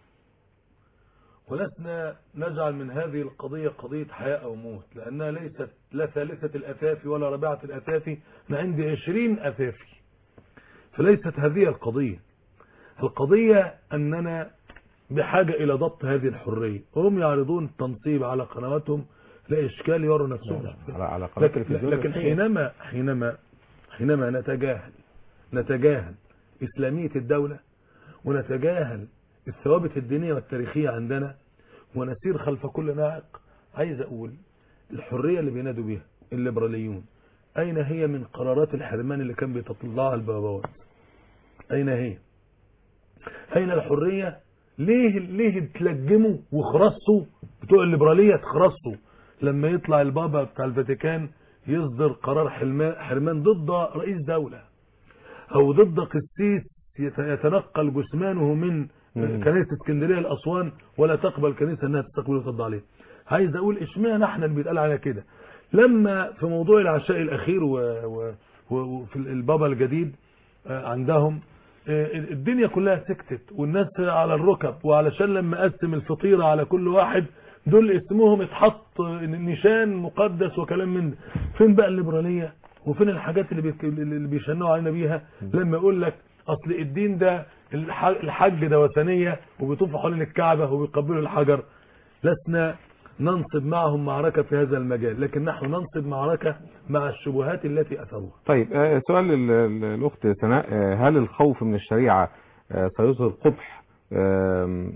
ولسنا نجعل من هذه القضية قضية حياة أو موت لأنها ليست لا ثالثة الأثافي ولا رابعة الأثافي أنا عندي عشرين أثافي فليست هذه القضية القضية أننا بحاجة إلى ضبط هذه الحرية وهم يعرضون التنصيب على قنواتهم لا إشكال يروا نفسهم على على قناة لكن, التلفزيون لكن الرسمية. حينما حينما حينما نتجاهل نتجاهل إسلامية الدولة ونتجاهل الثوابت الدينية والتاريخية عندنا ونسير خلف كل ناعق عايز أقول الحرية اللي بينادوا بيها الليبراليون أين هي من قرارات الحرمان اللي كان بيتطلعها البابوات أين هي أين الحرية ليه ليه تلجموا وخرصوا بتوع الليبرالية تخرصوا لما يطلع البابا بتاع الفاتيكان يصدر قرار حرمان حرمان ضد رئيس دولة او ضد قسيس يت- يتنقل جثمانه من مم. كنيسة اسكندرية لأسوان ولا تقبل كنيسة انها تستقبل وترد عليه عايز اقول اشمعنى احنا اللي بيتقال على كده لما في موضوع العشاء الاخير و- و- و- وفي البابا الجديد آه، عندهم آه، الدنيا كلها سكتت والناس على الركب وعلشان لما اقسم الفطيرة على كل واحد دول اسمهم اتحط نشان مقدس وكلام من ده. فين بقى الليبرالية وفين الحاجات اللي بيك- اللي بيشنوا علينا بيها لما يقول لك اصل الدين ده الح- الحج ده وثنية وبيطوفوا حوالين الكعبة وبيقبلوا الحجر لسنا ننصب معهم معركة في هذا المجال لكن نحن ننصب معركة مع الشبهات التي أثروها طيب آه، سؤال ال- ال- الأخت سناء آه، هل الخوف من الشريعة آه، سيظهر قبح آم،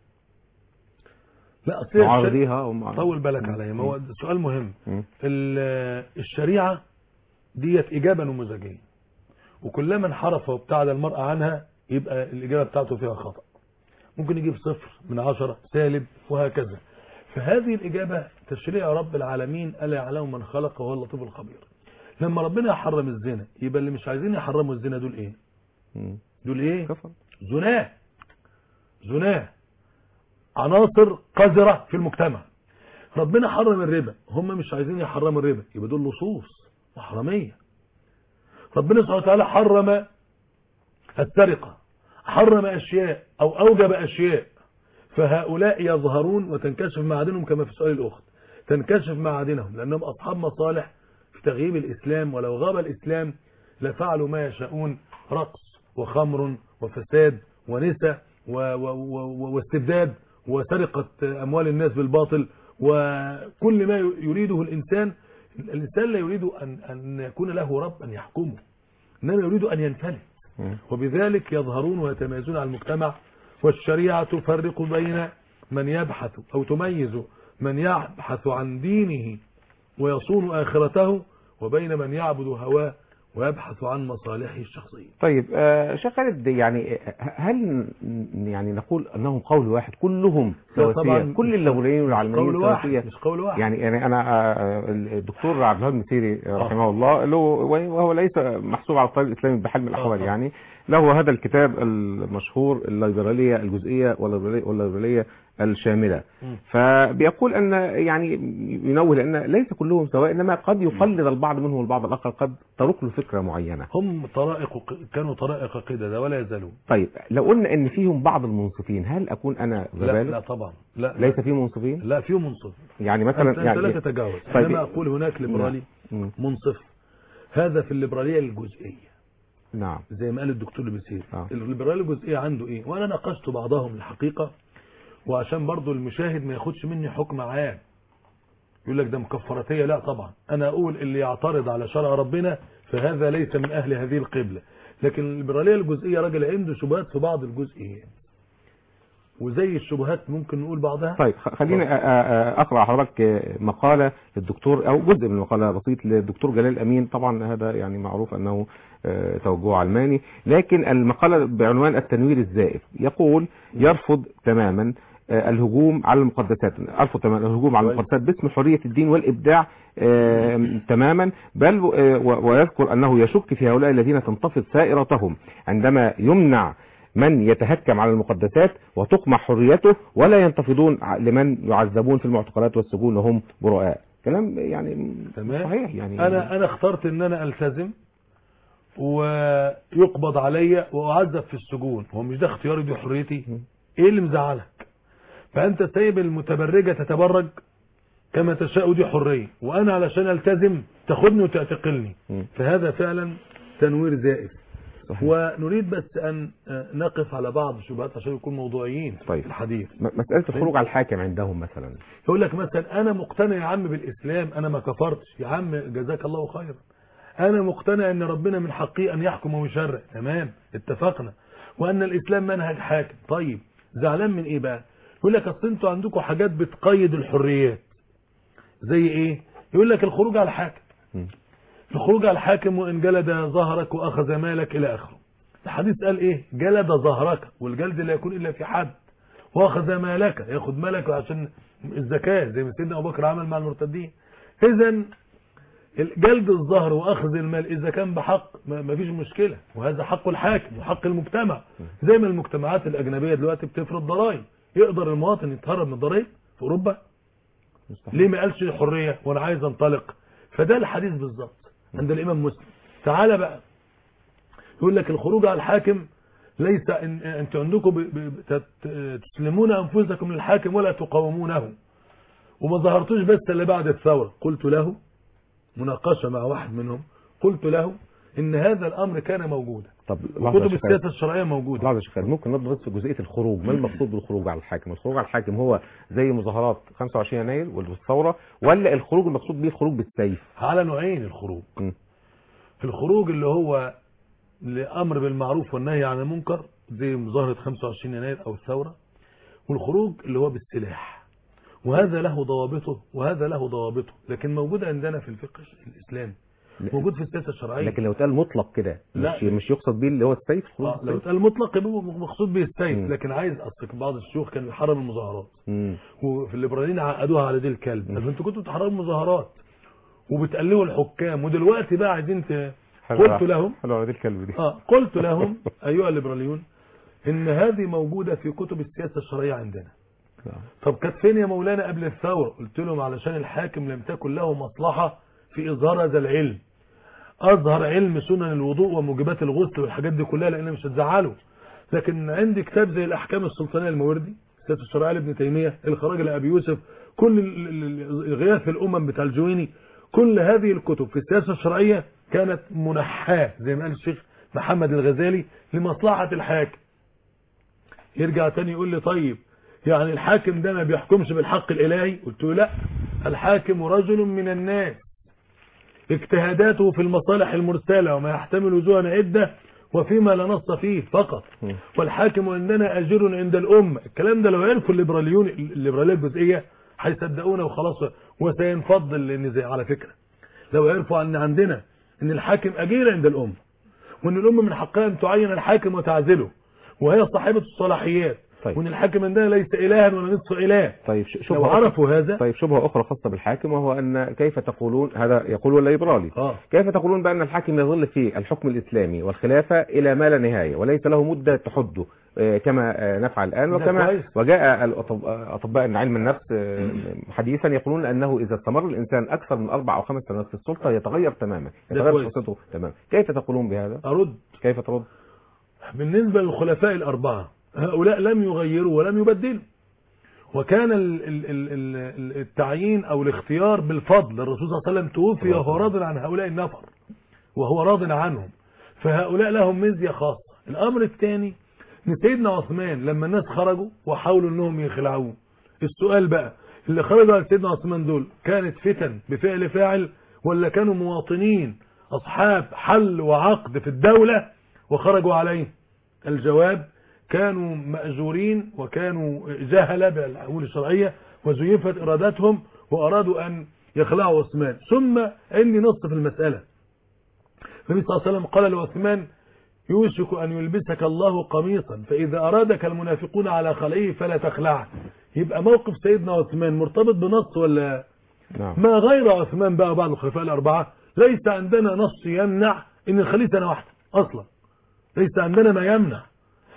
لا أصل هي الشريعة- معارضيها ومع- طول بالك عليا ما هو سؤال مهم مم. ال- الشريعة ديت إجابة نموذجية وكلما انحرف وابتعد المرء عنها يبقى الإجابة بتاعته فيها خطأ ممكن يجيب صفر من عشرة سالب وهكذا فهذه الإجابة تشريع رب العالمين ألا يعلم من خلق وهو اللطيف الخبير لما ربنا يحرم الزنا يبقى اللي مش عايزين يحرموا الزنا دول ايه مم. دول ايه كفر زناه زناه عناصر قذرة في المجتمع ربنا حرم الربا هم مش عايزين يحرموا الربا يبقى دول لصوص وحرامية ربنا سبحانه وتعالى حرم السرقة حرم أشياء أو أوجب أشياء فهؤلاء يظهرون وتنكشف معادنهم كما في سؤال الأخت تنكشف معادنهم لأنهم أصحاب مصالح في تغييب الإسلام ولو غاب الإسلام لفعلوا ما يشاءون رقص وخمر وفساد ونسى و- و- و- واستبداد وسرقة أموال الناس بالباطل وكل ما يريده الإنسان الإنسان لا يريد أن, أن يكون له رب أن يحكمه إنما يريد أن ينفلت مم. وبذلك يظهرون ويتميزون على المجتمع والشريعة تفرق بين من يبحث أو تميز من يبحث عن دينه ويصون آخرته وبين من يعبد هواه ويبحث عن مصالحه الشخصية طيب آه، شيخ خالد يعني آه، هل ن- يعني نقول انهم قول واحد كلهم لا سواسية طبعاً كل الليبراليين والعلمانيين قول واحد سواسية مش قول واحد يعني يعني انا آه، الدكتور عبد الوهاب المسيري رحمه الله له وهو ليس محسوب على الطريق الاسلامي بحال من الاحوال آه. يعني له هذا الكتاب المشهور الليبراليه الجزئيه والليبراليه والليبراليه الشامله مم. فبيقول ان يعني ينوه لان ليس كلهم سواء انما قد يقلد البعض منهم البعض الاخر قد ترك له فكره معينه هم طرائق كانوا طرائق قدة ولا يزالون طيب لو قلنا ان فيهم بعض المنصفين هل اكون انا لا لا ببالغ طبعا لا ليس فيه منصفين لا فيهم منصف يعني أنت, مثلا أنت يعني لا تتجاوز طيب. إنما أقول هناك ليبرالي مم. منصف هذا في الليبرالية الجزئية نعم زي ما قال الدكتور البسير آه. الليبرالية الجزئية عنده ايه وانا ناقشت بعضهم الحقيقة وعشان برضو المشاهد ما ياخدش مني حكم عام يقول لك ده مكفرتية لا طبعا انا اقول اللي يعترض على شرع ربنا فهذا ليس من اهل هذه القبلة لكن الليبرالية الجزئية راجل عنده شبهات في بعض الجزئيات وزي الشبهات ممكن نقول بعضها طيب خ- خليني أ- أ- أ- اقرا حضرتك آه، مقاله للدكتور او جزء من المقاله بسيط للدكتور جلال امين طبعا هذا يعني معروف انه آه، توجه علماني لكن المقاله بعنوان التنوير الزائف يقول يرفض تماما آه، الهجوم على المقدسات ارفض تماما الهجوم على كويس. المقدسات باسم حريه الدين والابداع آه، تماما بل آه، و- ويذكر انه يشك في هؤلاء الذين تنتفض سائرتهم عندما يمنع من يتهكم على المقدسات وتقمع حريته ولا ينتفضون ع- لمن يعذبون في المعتقلات والسجون وهم براء كلام يعني تمام. صحيح يعني انا انا اخترت ان انا التزم ويقبض عليا واعذب في السجون هو مش ده اختياري دي حريتي ايه اللي مزعلك فانت سايب المتبرجه تتبرج كما تشاء دي حريه وانا علشان التزم تاخدني وتعتقلني مم. فهذا فعلا تنوير زائف صحيح. ونريد بس ان آه، نقف على بعض الشبهات عشان نكون موضوعيين طيب. في الحديث م- مسألة الخروج على الحاكم عندهم مثلا يقول لك مثلا انا مقتنع يا عم بالاسلام انا ما كفرتش يا عم جزاك الله خيرا انا مقتنع ان ربنا من حقه ان يحكم ويشرع تمام اتفقنا وان الاسلام منهج حاكم طيب زعلان من ايه بقى يقول لك اصل انتوا عندكم حاجات بتقيد الحريات زي ايه يقول لك الخروج على الحاكم مم. الخروج على الحاكم وان جلد ظهرك واخذ مالك الى اخره الحديث قال ايه جلد ظهرك والجلد لا يكون الا في حد واخذ مالك ياخد مالك عشان الزكاه زي ما سيدنا ابو بكر عمل مع المرتدين اذا جلد الظهر واخذ المال اذا كان بحق ما ما فيش مشكله وهذا حق الحاكم وحق المجتمع زي ما المجتمعات الاجنبيه دلوقتي بتفرض ضرائب يقدر المواطن يتهرب من الضرائب في اوروبا مستحيل. ليه ما قالش الحريه وانا عايز انطلق فده الحديث بالظبط عند الامام مسلم تعالى بقى يقول لك الخروج على الحاكم ليس إن انتوا عندكم ب- ب- تت- تسلمون انفسكم للحاكم ولا تقاومونه وما ظهرتوش بس اللي بعد الثوره قلت له مناقشه مع واحد منهم قلت له ان هذا الامر كان موجودا طب لحظة يا وكتب شيخ السياسه الشرعيه موجوده لحظة يا شيخ خالد، ممكن نضغط في جزئية الخروج ما المقصود بالخروج على الحاكم الخروج على الحاكم هو زي مظاهرات 25 يناير والثورة ولا الخروج المقصود به الخروج بالسيف على نوعين الخروج م. الخروج اللي هو لامر بالمعروف والنهي عن المنكر زي مظاهره 25 يناير او الثوره والخروج اللي هو بالسلاح وهذا له ضوابطه وهذا له ضوابطه لكن موجود عندنا في الفقه الاسلامي لا. موجود في السياسه الشرعيه لكن لو اتقال مطلق كده لا. مش مش يقصد به اللي هو السيف الخروج آه، لو بالسيف؟ اتقال مطلق يبقى مقصود به السيف مم. لكن عايز اصل بعض الشيوخ كانوا يحرم المظاهرات مم. وفي الليبراليين عقدوها على دي الكلب طب انتوا كنتوا بتحرموا المظاهرات وبتقللوا الحكام ودلوقتي بقى عايزين ت... حلو قلت على- لهم حلو على دي الكلب دي اه قلت لهم ايها الليبراليون ان هذه موجوده في كتب السياسه الشرعيه عندنا نعم. طب كانت فين يا مولانا قبل الثوره قلت لهم علشان الحاكم لم تكن له مصلحه في اظهار هذا العلم اظهر علم سنن الوضوء وموجبات الغسل والحاجات دي كلها لان مش هتزعله لكن عندي كتاب زي الاحكام السلطانيه الموردي السياسه الشرعيه لابن تيميه الخراج لابي يوسف كل ال- ال- ال- غياث الامم بتاع الجويني كل هذه الكتب في السياسه الشرعيه كانت منحاه زي ما قال الشيخ محمد الغزالي لمصلحه الحاكم يرجع تاني يقول لي طيب يعني الحاكم ده ما بيحكمش بالحق الالهي قلت له لا الحاكم رجل من الناس اجتهاداته في المصالح المرسله وما يحتمل وجوها عده وفيما لا نص فيه فقط مم. والحاكم عندنا اجر عند الامه الكلام ده لو عرفوا الليبراليون الليبراليه الجزئيه هيصدقونا وخلاص وسينفض النزاع على فكره لو عرفوا ان عندنا ان الحاكم اجير عند الامه وان الامه من حقها ان تعين الحاكم وتعزله وهي صاحبه الصلاحيات طيب. وان الحاكم عندنا ليس الها ولا نصف اله طيب ش- لو شبهة عرفوا هذا طيب شبهة أخرى خاصة بالحاكم وهو أن كيف تقولون هذا يقول الليبرالي اه كيف تقولون بأن الحاكم يظل في الحكم الإسلامي والخلافة إلى ما لا نهاية وليس له مدة تحده آه، كما آه، نفعل الآن ده وكما كويس. وجاء الأطب- أطباء علم النفس آه، حديثا يقولون أنه إذا استمر الإنسان أكثر من أربع أو خمس سنوات في السلطة يتغير تماما ده يتغير كويس. شخصيته تماما كيف تقولون بهذا ارد كيف ترد بالنسبة للخلفاء الأربعة هؤلاء لم يغيروا ولم يبدلوا وكان ال- ال- ال- ال- التعيين أو الاختيار بالفضل الرسول صلى الله عليه وسلم توفي وهو راض عن هؤلاء النفر وهو راض عنهم فهؤلاء لهم ميزة خاصة الأمر الثاني ان سيدنا عثمان لما الناس خرجوا وحاولوا انهم يخلعوه السؤال بقى اللي خرجوا على سيدنا عثمان دول كانت فتن بفعل فاعل ولا كانوا مواطنين اصحاب حل وعقد في الدولة وخرجوا عليه الجواب كانوا مأجورين وكانوا جهلة بالعقول الشرعية وزيفت إرادتهم وأرادوا أن يخلعوا عثمان ثم عندي نص في المسألة النبي صلى الله عليه وسلم قال لعثمان يوشك أن يلبسك الله قميصا فإذا أرادك المنافقون على خلعه فلا تخلعه يبقى موقف سيدنا عثمان مرتبط بنص ولا نعم ما غير عثمان بقى بعض الخلفاء الأربعة ليس عندنا نص يمنع ان الخليفة سنة واحدة أصلا ليس عندنا ما يمنع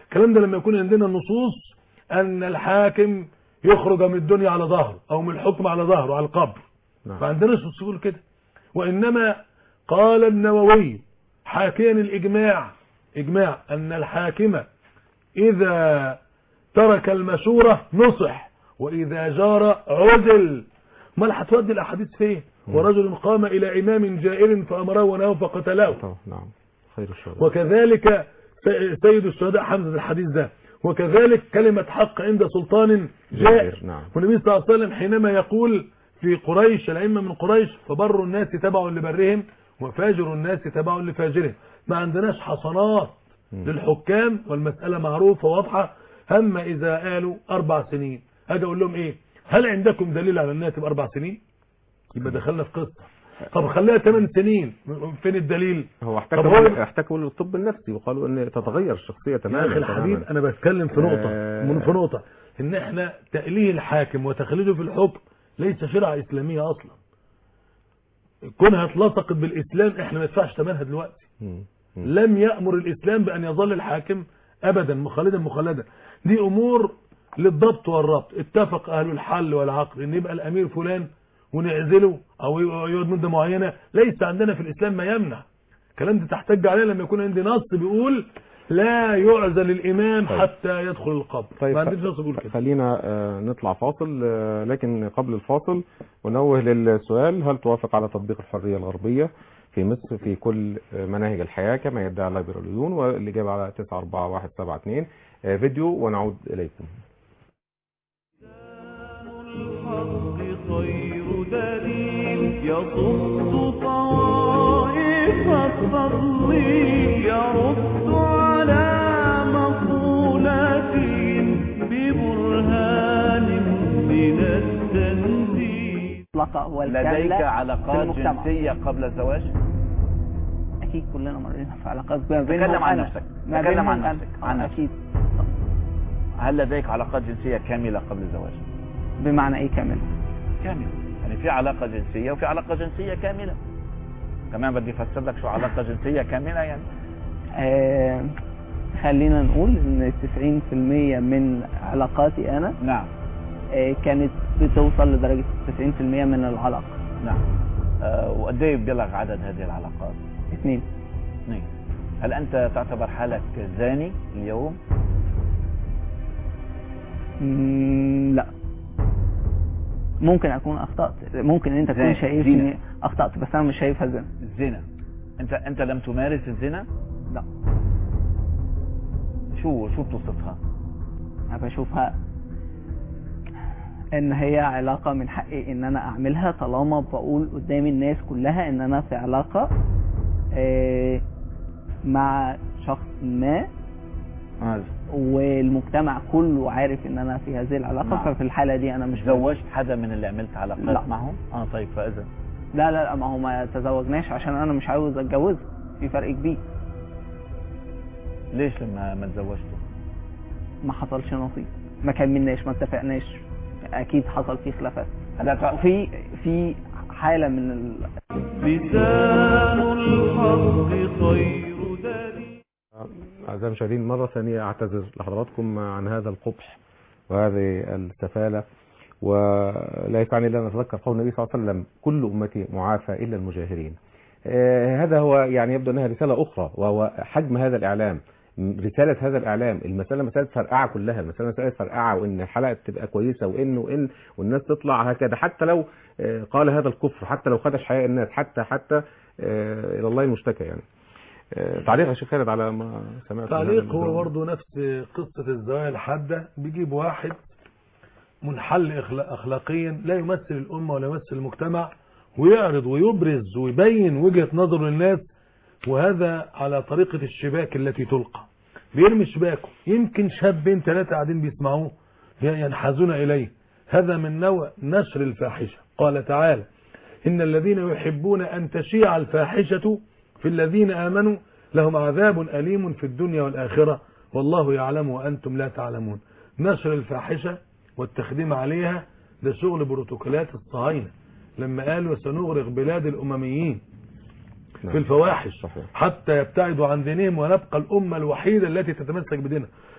الكلام ده لما يكون عندنا نصوص ان الحاكم يخرج من الدنيا على ظهره او من الحكم على ظهره على القبر نعم. ما عندناش اصول كده وانما قال النووي حاكيا الاجماع اجماع ان الحاكم اذا ترك المشورة نصح واذا جار عزل امال هتودي الاحاديث فين ورجل قام الى امام جائر فامره ونهاه فقتله طبعا نعم خير الشهداء وكذلك س- سيد الشهداء حمزة الحديث ده وكذلك كلمة حق عند سلطان جائر جائر، نعم. والنبي صلى الله عليه وسلم حينما يقول في قريش الأئمة من قريش فبر الناس تبع لبرهم وفاجر الناس تبع لفاجرهم ما عندناش حصنات للحكام والمسألة معروفة واضحة أما إذا قالوا أربع سنين أجي أقول لهم إيه هل عندكم دليل على أنها تبقى أربع سنين يبقى دخلنا في قصة طب خليها ثمان سنين فين الدليل هو طب احتكوا هو- احتكوا للطب النفسي وقالوا ان تتغير الشخصيه يا تماما اخي الحبيب تماماً. انا بتكلم في نقطة آه. من في نقطة ان احنا تأليه الحاكم وتخليده في الحكم ليس شرعة اسلامية اصلا كونها اتلصقت بالاسلام احنا ما ندفعش ثمنها دلوقتي مم. مم. لم يأمر الاسلام بان يظل الحاكم ابدا مخلدا مخلدا دي امور للضبط والربط اتفق اهل الحل والعقل ان يبقى الامير فلان ونعزله او يقعد مدة معينة ليس عندنا في الاسلام ما يمنع الكلام ده تحتج عليه لما يكون عندي نص بيقول لا يعزل الامام طيب. حتى يدخل القبر طيب ما عنديش نص بيقول كده خلينا آه، نطلع فاصل آه، لكن قبل الفاصل ونوه للسؤال هل توافق على تطبيق الحرية الغربية في مصر في كل آه، مناهج الحياة كما يدعي الليبراليون والإجابة على 94172 آه، فيديو ونعود إليكم الحق خير دليل يصد طائف الفضل يرد على مقولة ببرهان من التنزيل المطلقة لديك والكاملة في علاقات المجتمع. جنسية قبل الزواج اكيد كلنا مرينا في علاقات ما بينهم تكلم عن أنا. نفسك. ما تكلم بينهم عن أنا. نفسك. آه، عن نفسك. اكيد هل لديك علاقات جنسية كاملة قبل الزواج بمعنى ايه كامل كاملة يعني في علاقة جنسية وفي علاقة جنسية كاملة كمان بدي افسر لك شو علاقة جنسية كاملة يعني آه خلينا نقول ان 90% من علاقاتي انا نعم آه كانت بتوصل لدرجة 90% من العلاقة نعم أه وقد ايه بيبلغ عدد هذه العلاقات؟ اثنين اثنين هل انت تعتبر حالك زاني اليوم؟ مم، لا ممكن اكون اخطأت ممكن انت تكون زين، شايفني زينة. اخطأت بس انا مش شايفها زين الزنا انت انت لم تمارس الزنا؟ لا شو شو بتوصفها؟ انا بشوفها ان هي علاقة من حقي ان انا اعملها طالما بقول قدام الناس كلها ان انا في علاقة آه، مع شخص ما هذا والمجتمع كله عارف ان انا في هذه العلاقة نعم. ففي الحالة دي انا مش تزوجت حدا من اللي عملت علاقات لا. معهم؟ اه طيب فاذا لا لا لا ما هو ما تزوجناش عشان انا مش عاوز اتجوز في فرق كبير ليش لما ما تزوجتوا؟ ما حصلش نصيب ما كملناش ما اتفقناش اكيد حصل فيه خلافات هلا تع- وفي في حالة من ال... لسان الحق خير دليل أعزائي المشاهدين مرة ثانية أعتذر لحضراتكم عن هذا القبح وهذه السفالة ولا يسعني إلا أن أتذكر قول النبي صلى الله عليه وسلم كل أمتي معافى إلا المجاهرين آه، هذا هو يعني يبدو أنها رسالة أخرى وهو حجم هذا الإعلام رسالة هذا الإعلام المسألة مسألة فرقعة كلها المسألة مسألة فرقعة وإن الحلقة تبقى كويسة وإن وإن والناس تطلع هكذا حتى لو آه، قال هذا الكفر حتى لو خدش حياء الناس حتى حتى آه، إلى الله المشتكى يعني آه، تعليق يا شيخ خالد على ما سمعت من هذا تعليق هو الموضوع. برضه نفس قصة الزوايا الحادة بيجيب واحد منحل إخلا- أخلاقيا لا يمثل الأمة ولا يمثل المجتمع ويعرض ويبرز ويبين وجهة نظره للناس وهذا على طريقة الشباك التي تلقى بيرمي شباكه يمكن شابين ثلاثة قاعدين بيسمعوه ينحازون إليه هذا من نوع نشر الفاحشة قال تعالى إن الذين يحبون أن تشيع الفاحشة في الذين آمنوا لهم عذاب أليم في الدنيا والآخرة والله يعلم وأنتم لا تعلمون نشر الفاحشة والتخديم عليها ده شغل بروتوكولات الصهاينة لما قالوا سنغرق بلاد الأمميين نعم. في الفواحش صحيح. حتى يبتعدوا عن دينهم ونبقى الأمة الوحيدة التي تتمسك بدينها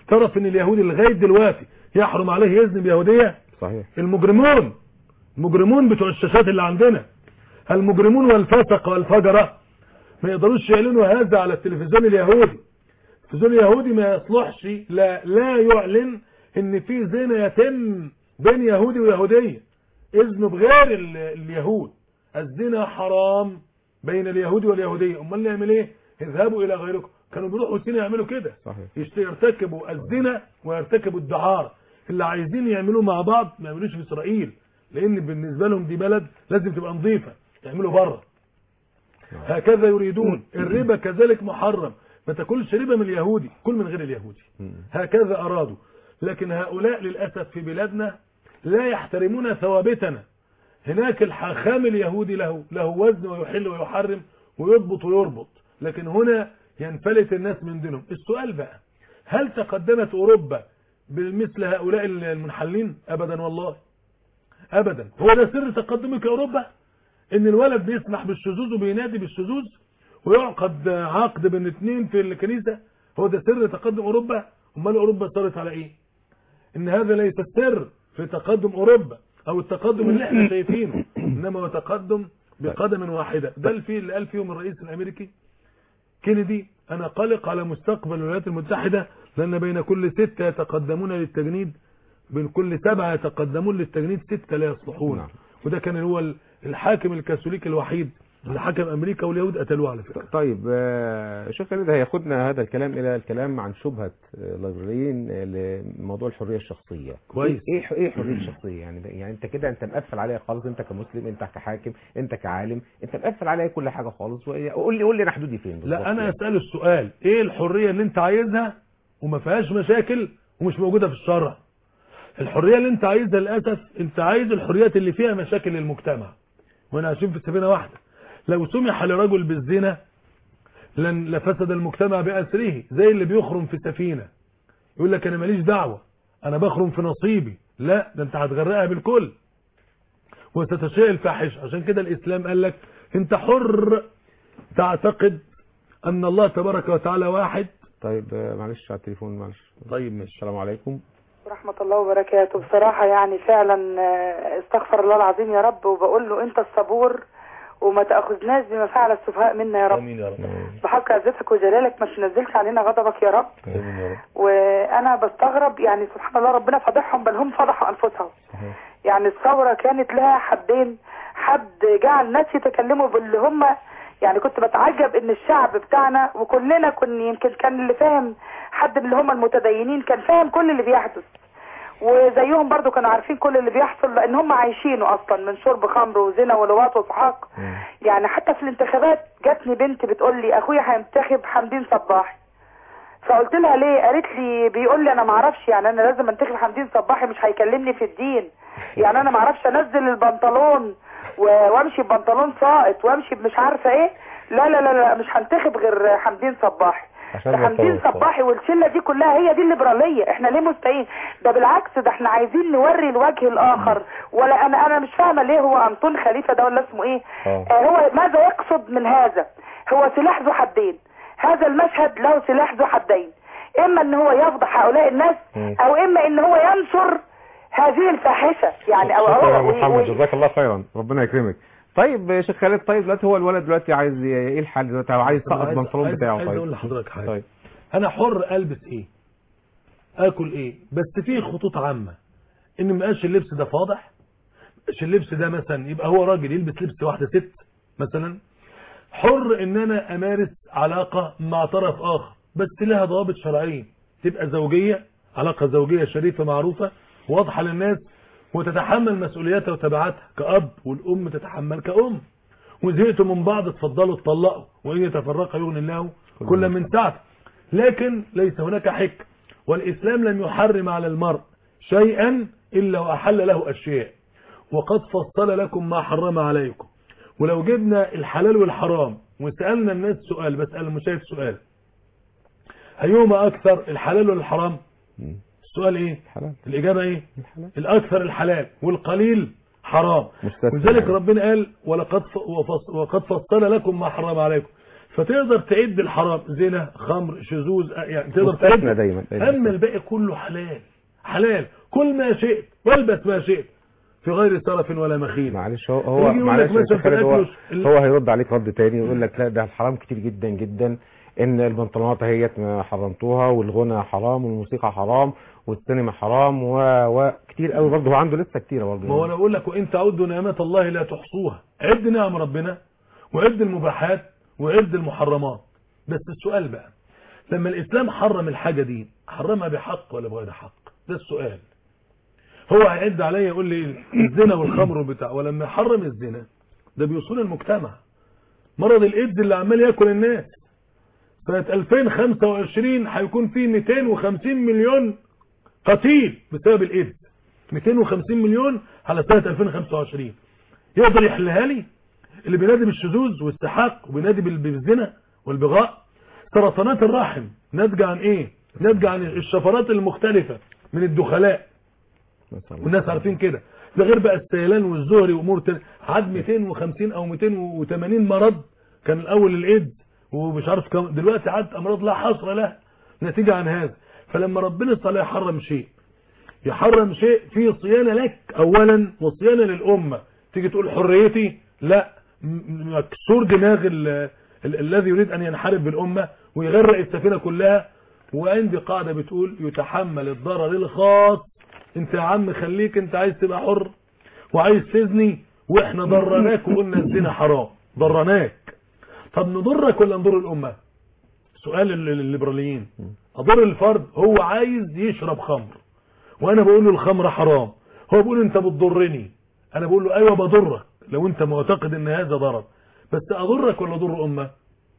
تعرف ان اليهودي لغايه دلوقتي يحرم عليه يزني بيهوديه صحيح المجرمون المجرمون بتوع الشاشات اللي عندنا المجرمون والفسق والفجرة ما يقدروش يعلنوا هذا على التلفزيون اليهودي التلفزيون اليهودي ما يصلحش لا لا يعلن ان في زنا يتم بين يهودي ويهودية اذنه بغير ال- اليهود الزنا حرام بين اليهودي واليهودية امال نعمل ايه اذهبوا الى غيركم كانوا بيروحوا الصين يعملوا كده صحيح يشت- يرتكبوا الزنا ويرتكبوا الدعارة اللي عايزين يعملوا مع بعض ما يعملوش في اسرائيل لان بالنسبة لهم دي بلد لازم تبقى نظيفة يعملوا بره هكذا يريدون الربا كذلك محرم ما تاكلش ربا من اليهودي كل من غير اليهودي مم. هكذا ارادوا لكن هؤلاء للاسف في بلادنا لا يحترمون ثوابتنا هناك الحاخام اليهودي له له وزن ويحل ويحرم ويضبط ويربط لكن هنا ينفلت الناس من دينهم السؤال بقى هل تقدمت اوروبا بمثل هؤلاء المنحلين ابدا والله ابدا هو ده سر تقدمك اوروبا ان الولد بيسمح بالشذوذ وبينادي بالشذوذ ويعقد عقد بين اثنين في الكنيسة هو ده سر تقدم اوروبا امال اوروبا صارت على ايه ان هذا ليس السر في تقدم اوروبا او التقدم اللي احنا شايفينه انما هو تقدم بقدم واحدة ده الفيل اللي قال فيهم الرئيس الامريكي كينيدي انا قلق على مستقبل الولايات المتحدة لان بين كل ستة يتقدمون للتجنيد بين كل سبعة يتقدمون للتجنيد ستة لا يصلحون نعم. وده كان هو ال- الحاكم الكاثوليكي الوحيد اللي حكم امريكا واليهود قتلوه على فكرة طيب آه، شيخ خالد هياخدنا هذا الكلام الى الكلام عن شبهه آه، الليبراليين آه، لموضوع الحريه الشخصيه كويس. ايه ايه إيه حريه الشخصيه يعني يعني انت كده انت مقفل عليا خالص انت كمسلم انت كحاكم انت كعالم انت مقفل عليا كل حاجه خالص وقول لي قول لي انا حدودي فين بالظبط لا انا يعني. اساله السؤال ايه الحريه اللي انت عايزها وما فيهاش مشاكل ومش موجوده في الشرع الحريه اللي انت عايزها للاسف انت عايز الحريات اللي فيها مشاكل للمجتمع وانا عايشين في سفينه واحده لو سمح لرجل بالزنا لن لفسد المجتمع باسره زي اللي بيخرم في سفينه يقول لك انا ماليش دعوه انا بخرم في نصيبي لا ده انت هتغرقها بالكل وستشاء الفاحشه عشان كده الاسلام قال لك انت حر تعتقد ان الله تبارك وتعالى واحد طيب آه، معلش على التليفون معلش طيب ماشي السلام عليكم ورحمة الله وبركاته بصراحة يعني فعلا آه، استغفر الله العظيم يا رب وبقول له انت الصبور وما تأخذناش بما فعل السفهاء منا يا رب امين يا رب بحق عزتك وجلالك ما تنزلش علينا غضبك يا رب امين يا رب وانا بستغرب يعني سبحان الله ربنا فضحهم بل هم فضحوا انفسهم صحيح يعني الثورة كانت لها حدين حد جعل الناس يتكلموا باللي هم يعني كنت بتعجب ان الشعب بتاعنا وكلنا كنا يمكن كان اللي فاهم حد من اللي هم المتدينين كان فاهم كل اللي بيحدث وزيهم برضو كانوا عارفين كل اللي بيحصل لان هم عايشينه اصلا من شرب خمر وزنا ولواط وسحاق يعني حتى في الانتخابات جاتني بنت بتقول لي اخويا هينتخب حمدين صباحي فقلت لها ليه قالت لي بيقول لي انا ما اعرفش يعني انا لازم انتخب حمدين صباحي مش هيكلمني في الدين يعني انا ما اعرفش انزل البنطلون و- وامشي ببنطلون ساقط وامشي مش عارفه ايه لا لا لا, لا مش هنتخب غير حمدين صباحي عشان ده حمدين البنطلون. صباحي والشله دي كلها هي دي الليبراليه احنا ليه مستعين ده بالعكس ده احنا عايزين نوري الوجه الاخر ولا انا انا مش فاهمه ليه هو انطون خليفه ده ولا اسمه ايه آه. آه هو ماذا يقصد من هذا هو سلاح ذو حدين هذا المشهد له سلاح ذو حدين اما ان هو يفضح هؤلاء الناس مم. او اما ان هو ينشر هذه الفاحشه يعني او شكرا يا هو محمد جزاك الله خيرا ربنا يكرمك طيب يا شيخ خالد طيب دلوقتي هو الولد دلوقتي عايز ي- ايه الحل دلوقتي هو عايز طب يسقط عايز- البنطلون عايز- بتاعه عايز طيب اقول لحضرتك حاجه طيب انا حر البس ايه اكل ايه بس في خطوط عامه ان ما يبقاش اللبس ده فاضح مش اللبس ده مثلا يبقى هو راجل يلبس لبس واحده ست مثلا حر ان انا امارس علاقه مع طرف اخر بس لها ضوابط شرعيه تبقى زوجيه علاقه زوجيه شريفه معروفه واضحه للناس وتتحمل مسؤولياتها وتبعاتها كأب والأم تتحمل كأم وزهقتوا من بعض اتفضلوا اتطلقوا وإن يتفرقا يغني الله كل من سعته لكن ليس هناك حك والإسلام لم يحرم على المرء شيئا إلا وأحل له أشياء وقد فصل لكم ما حرم عليكم ولو جبنا الحلال والحرام وسألنا الناس سؤال بسأل المشاهد سؤال أيهما أكثر الحلال ولا الحرام مم. السؤال إيه حلال الإجابة إيه الحلال الأكثر الحلال والقليل حرام مستثنى ولذلك يعني. ربنا قال ولقد ف- وفص- وقد فصل لكم ما حرم عليكم فتقدر تعد الحرام زنا خمر شذوذ يعني تقدر مستثنى تعد دايما اما الباقي كله حلال حلال كل ما شئت والبس ما شئت في غير سرف ولا مخيل معلش هو هو يجي يقول معلش لك يا مثلا شيخ خالد هو في الأكل هو هيرد عليك رد تاني يقول لك لا ده الحرام كتير جدا جدا ان البنطلونات اهيت ما حرمتوها والغنى حرام والموسيقى حرام والسينما حرام و... وكتير قوي برضه هو عنده لسه كتيره برضه ما هو انا بقول لك وان تعدوا نعمات الله لا تحصوها عد نعم ربنا وعد المباحات وعد المحرمات بس السؤال بقى لما الاسلام حرم الحاجه دي حرمها بحق ولا بغير حق ده السؤال هو هيعد عليا يقول لي الزنا والخمر والبتاع ولما يحرم الزنا ده بيصون المجتمع مرض الايدز اللي عمال ياكل الناس سنة 2025 هيكون فيه 250 مليون قتيل بسبب الايدز 250 مليون على سنة 2025 يقدر يحلها لي اللي بينادي بالشذوذ والسحاق وبينادي بال- بالزنا والبغاء سرطانات الرحم ناتجة عن ايه ناتجة عن الشفرات المختلفة من الدخلاء مثلا والناس عارفين كده ده غير بقى السيلان والزهري وامور تانية عاد 250 او 280 مرض كان الاول الايدز ومش عارف كم دلوقتي عاد امراض لا حصر لها نتيجة عن هذا فلما ربنا تعالى يحرم شيء يحرم شيء فيه صيانة لك اولا وصيانة للامة تيجي تقول حريتي لا م- مكسور دماغ ال- ال- الذي يريد ان ينحرف بالامة ويغرق السفينة كلها وعندي قاعدة بتقول يتحمل الضرر الخاص انت يا عم خليك انت عايز تبقى حر وعايز تزني واحنا ضرناك وقلنا الزنا حرام ضرناك طب نضرك ولا نضر الامه سؤال ال- الليبراليين اضر الفرد هو عايز يشرب خمر وانا بقول له الخمر حرام هو بيقول انت بتضرني انا بقول له ايوه بضرك لو انت معتقد ان هذا ضرر بس اضرك ولا اضر امه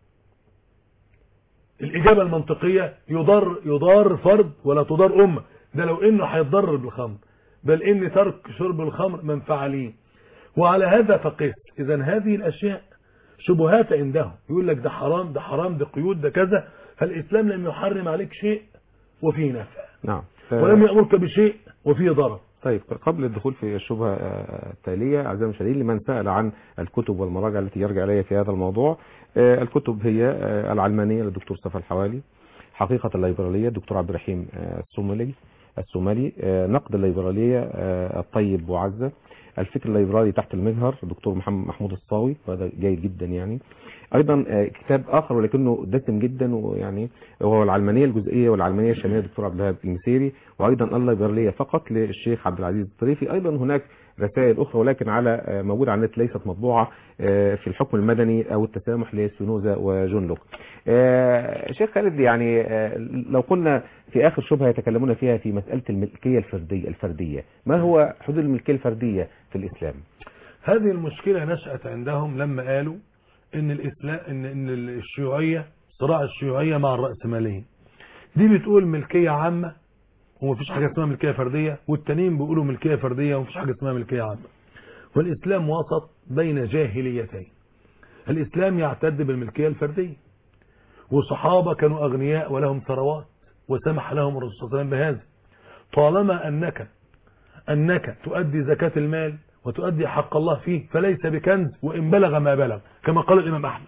الاجابه المنطقيه يضر يضار فرد ولا تضار امه ده لو انه هيتضرر بالخمر بل ان ترك شرب الخمر منفعه ليه وعلى هذا فقس اذا هذه الاشياء شبهات عندهم يقول لك ده حرام ده حرام ده قيود ده كذا فالاسلام لم يحرم عليك شيء وفيه نفع نعم ولم يامرك بشيء وفيه ضرر طيب قبل الدخول في الشبهة آه، التالية أعزائي المشاهدين لمن سأل عن الكتب والمراجع التي يرجع إليها في هذا الموضوع آه، الكتب هي آه، العلمانية للدكتور صفا الحوالي حقيقة الليبرالية الدكتور عبد الرحيم آه، السوملي السومالي آه، نقد الليبرالية آه، الطيب وعزة الفكر الليبرالي تحت المجهر الدكتور محمد محمود الصاوي وهذا جيد جدا يعني ايضا آه، كتاب اخر ولكنه دسم جدا ويعني وهو العلمانيه الجزئيه والعلمانيه الشامله للدكتور عبد الوهاب المسيري وايضا الليبراليه فقط للشيخ عبد العزيز الطريفي ايضا هناك رسائل اخرى ولكن على آه، موجوده على النت ليست مطبوعه آه، في الحكم المدني او التسامح لسبينوزا وجون لوك آه، شيخ خالد يعني آه، لو قلنا في اخر شبهه يتكلمون فيها في مساله الملكيه الفرديه الفرديه ما هو حدود الملكيه الفرديه في الاسلام هذه المشكلة نشأت عندهم لما قالوا ان الاسلام ان ان الشيوعية صراع الشيوعية مع الرأسمالية دي بتقول ملكية عامة ومفيش حاجة اسمها ملكية فردية والتانيين بيقولوا ملكية فردية ومفيش حاجة اسمها ملكية عامة والاسلام وسط بين جاهليتين الاسلام يعتد بالملكية الفردية وصحابة كانوا اغنياء ولهم ثروات وسمح لهم الرسول صلى الله عليه وسلم بهذا طالما انك أنك تؤدي زكاة المال وتؤدي حق الله فيه فليس بكنز وإن بلغ ما بلغ كما قال الإمام أحمد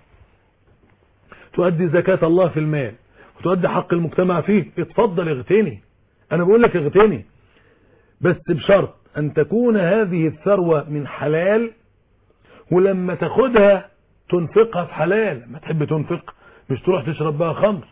تؤدي زكاة الله في المال وتؤدي حق المجتمع فيه اتفضل اغتني أنا بقول لك اغتني بس بشرط أن تكون هذه الثروة من حلال ولما تاخدها تنفقها في حلال لما تحب تنفق مش تروح تشرب بها خمر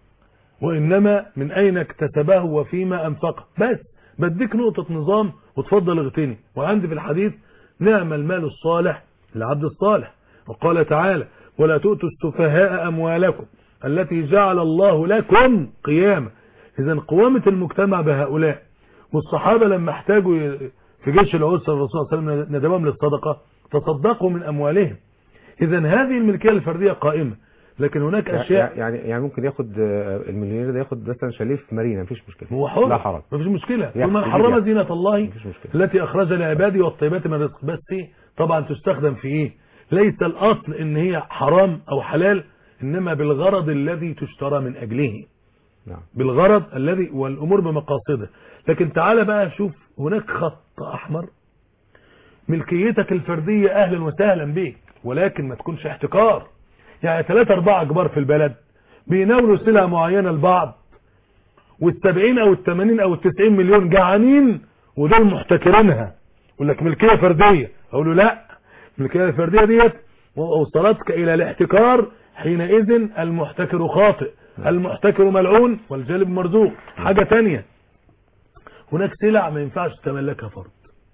وإنما من أين اكتسبه وفيما أنفقه بس بديك نقطة نظام وتفضل اغتني وعندي في الحديث نعم المال الصالح لعبد الصالح وقال تعالى ولا تؤتوا السفهاء أموالكم التي جعل الله لكم قيامة إذا قوامة المجتمع بهؤلاء والصحابة لما احتاجوا ي- في جيش العسرة الرسول صلى الله عليه وسلم ندبهم للصدقة تصدقوا من أموالهم إذا هذه الملكية الفردية قائمة لكن هناك أشياء يعني يعني ممكن ياخد آه، المليونير ده ياخد مثلا شاليه في مارينا مفيش مشكله هو حر لا حرج مفيش مشكلة يحكي ومن بيه حرم يحكي. زينة الله مفيش مشكله التي أخرج لعباده والطيبات من الرزق بس إيه؟ طبعا تستخدم في إيه ليس الأصل إن هي حرام أو حلال إنما بالغرض الذي تشترى من أجله نعم بالغرض الذي والأمور بمقاصده لكن تعالى بقى شوف هناك خط أحمر ملكيتك الفردية أهلا وسهلا بيك ولكن ما تكونش احتكار يعني ثلاثة أربعة كبار في البلد بيناولوا سلعة معينة لبعض والسبعين أو الثمانين أو التسعين مليون جعانين ودول محتكرينها يقول لك ملكية فردية أقول له لا الملكية الفردية ديت وصلتك إلى الاحتكار حينئذ المحتكر خاطئ المحتكر ملعون والجالب مرزوق حاجة تانية هناك سلع ما ينفعش تملكها فرد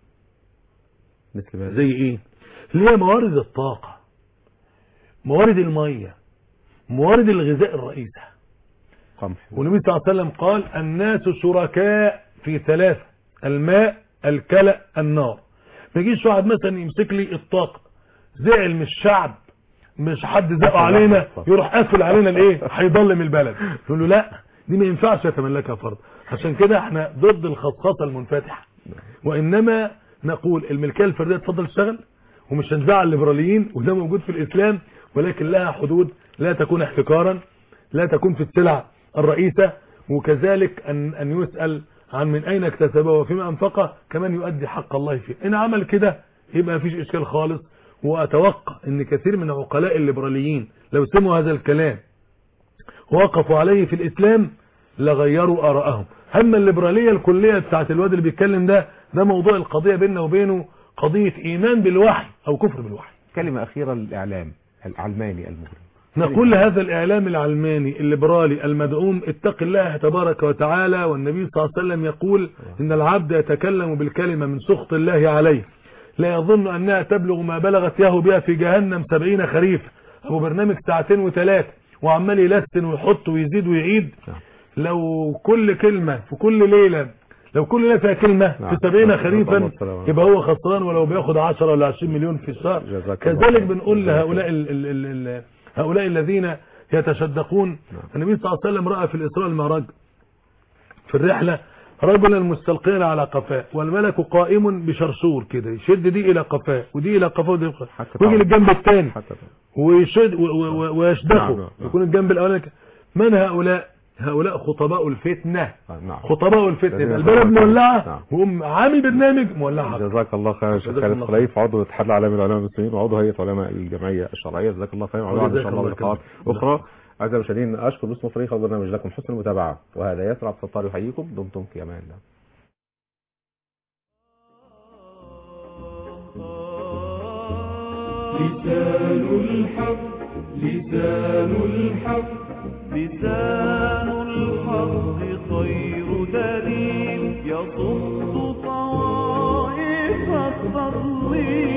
مثل ما زي ايه اللي هي موارد الطاقة موارد المية موارد الغذاء الرئيسة قمح والنبي صلى الله عليه وسلم قال الناس شركاء في ثلاثة الماء الكلى النار ما يجيش واحد مثلا يمسك لي الطاقة زعل من الشعب مش حد زقه علينا يروح قافل علينا الايه هيضلم البلد يقول له لا دي ما ينفعش يتملكها فرد عشان كده احنا ضد الخصخصه المنفتحه وانما نقول الملكيه الفرديه تفضل تشتغل ومش هنزعل الليبراليين وده موجود في الاسلام ولكن لها حدود لا تكون احتكارا لا تكون في السلع الرئيسه وكذلك ان ان يسال عن من اين اكتسبه وفيما انفقه كمان يؤدي حق الله فيه ان عمل كده يبقى مفيش اشكال خالص واتوقع ان كثير من عقلاء الليبراليين لو سمعوا هذا الكلام ووقفوا عليه في الاسلام لغيروا ارائهم اما الليبراليه الكليه بتاعت الواد اللي بيتكلم ده ده موضوع القضيه بيننا وبينه قضيه ايمان بالوحي او كفر بالوحي كلمة أخيرة للإعلام العلماني المغرب نقول لهذا الإعلام العلماني الليبرالي المدعوم اتق الله تبارك وتعالى والنبي صلى الله عليه وسلم يقول إن العبد يتكلم بالكلمة من سخط الله عليه لا يظن أنها تبلغ ما بلغت يهو بها في جهنم سبعين خريف أبو برنامج ساعتين وثلاث وعمال يلسن ويحط ويزيد ويعيد لو كل كلمة في كل ليلة لو كل ليلة فيها كلمة نعم. في سبعين نعم. خريفا الله السلامة. يبقى هو خسران ولو بياخد 10 ولا 20 مليون في الشهر جزاك الله كذلك خير. بنقول جزاك لهؤلاء ال ال ال ال هؤلاء الذين يتشدقون النبي صلى الله عليه وسلم رأى في الإسراء المعراج في الرحلة رجلا مستلقيا على قفاه والملك قائم بشرشور كده يشد دي إلى قفاه ودي إلى قفاه ودي إلى قفاه حتى ويجي تعرف. للجنب الثاني حتى ويشد و- و- و- ويشدخه نعم، نعم. يكون الجنب الأولاني كده. من هؤلاء هؤلاء خطباء الفتنة آه، نعم خطباء الفتنة الذين يبقى البلد يتفرقون. مولعة نعم. وهم عامل برنامج مولعة جزاك الله خير يا شيخ جزاك خالد الله خليف عضو الاتحاد العالمي للعلماء المسلمين وعضو هيئه علماء الجمعيه الشرعيه جزاك الله خير وعلى ان جزاك شاء الله الله لقاءات خير. اخرى اعزائي المشاهدين اشكر باسم فريق البرنامج لكم حسن المتابعه وهذا ياسر عبد الستار يحييكم دمتم في امان الله لسان الحق لسان الحق لسان الحق خير دليل يصد طوائف التضليل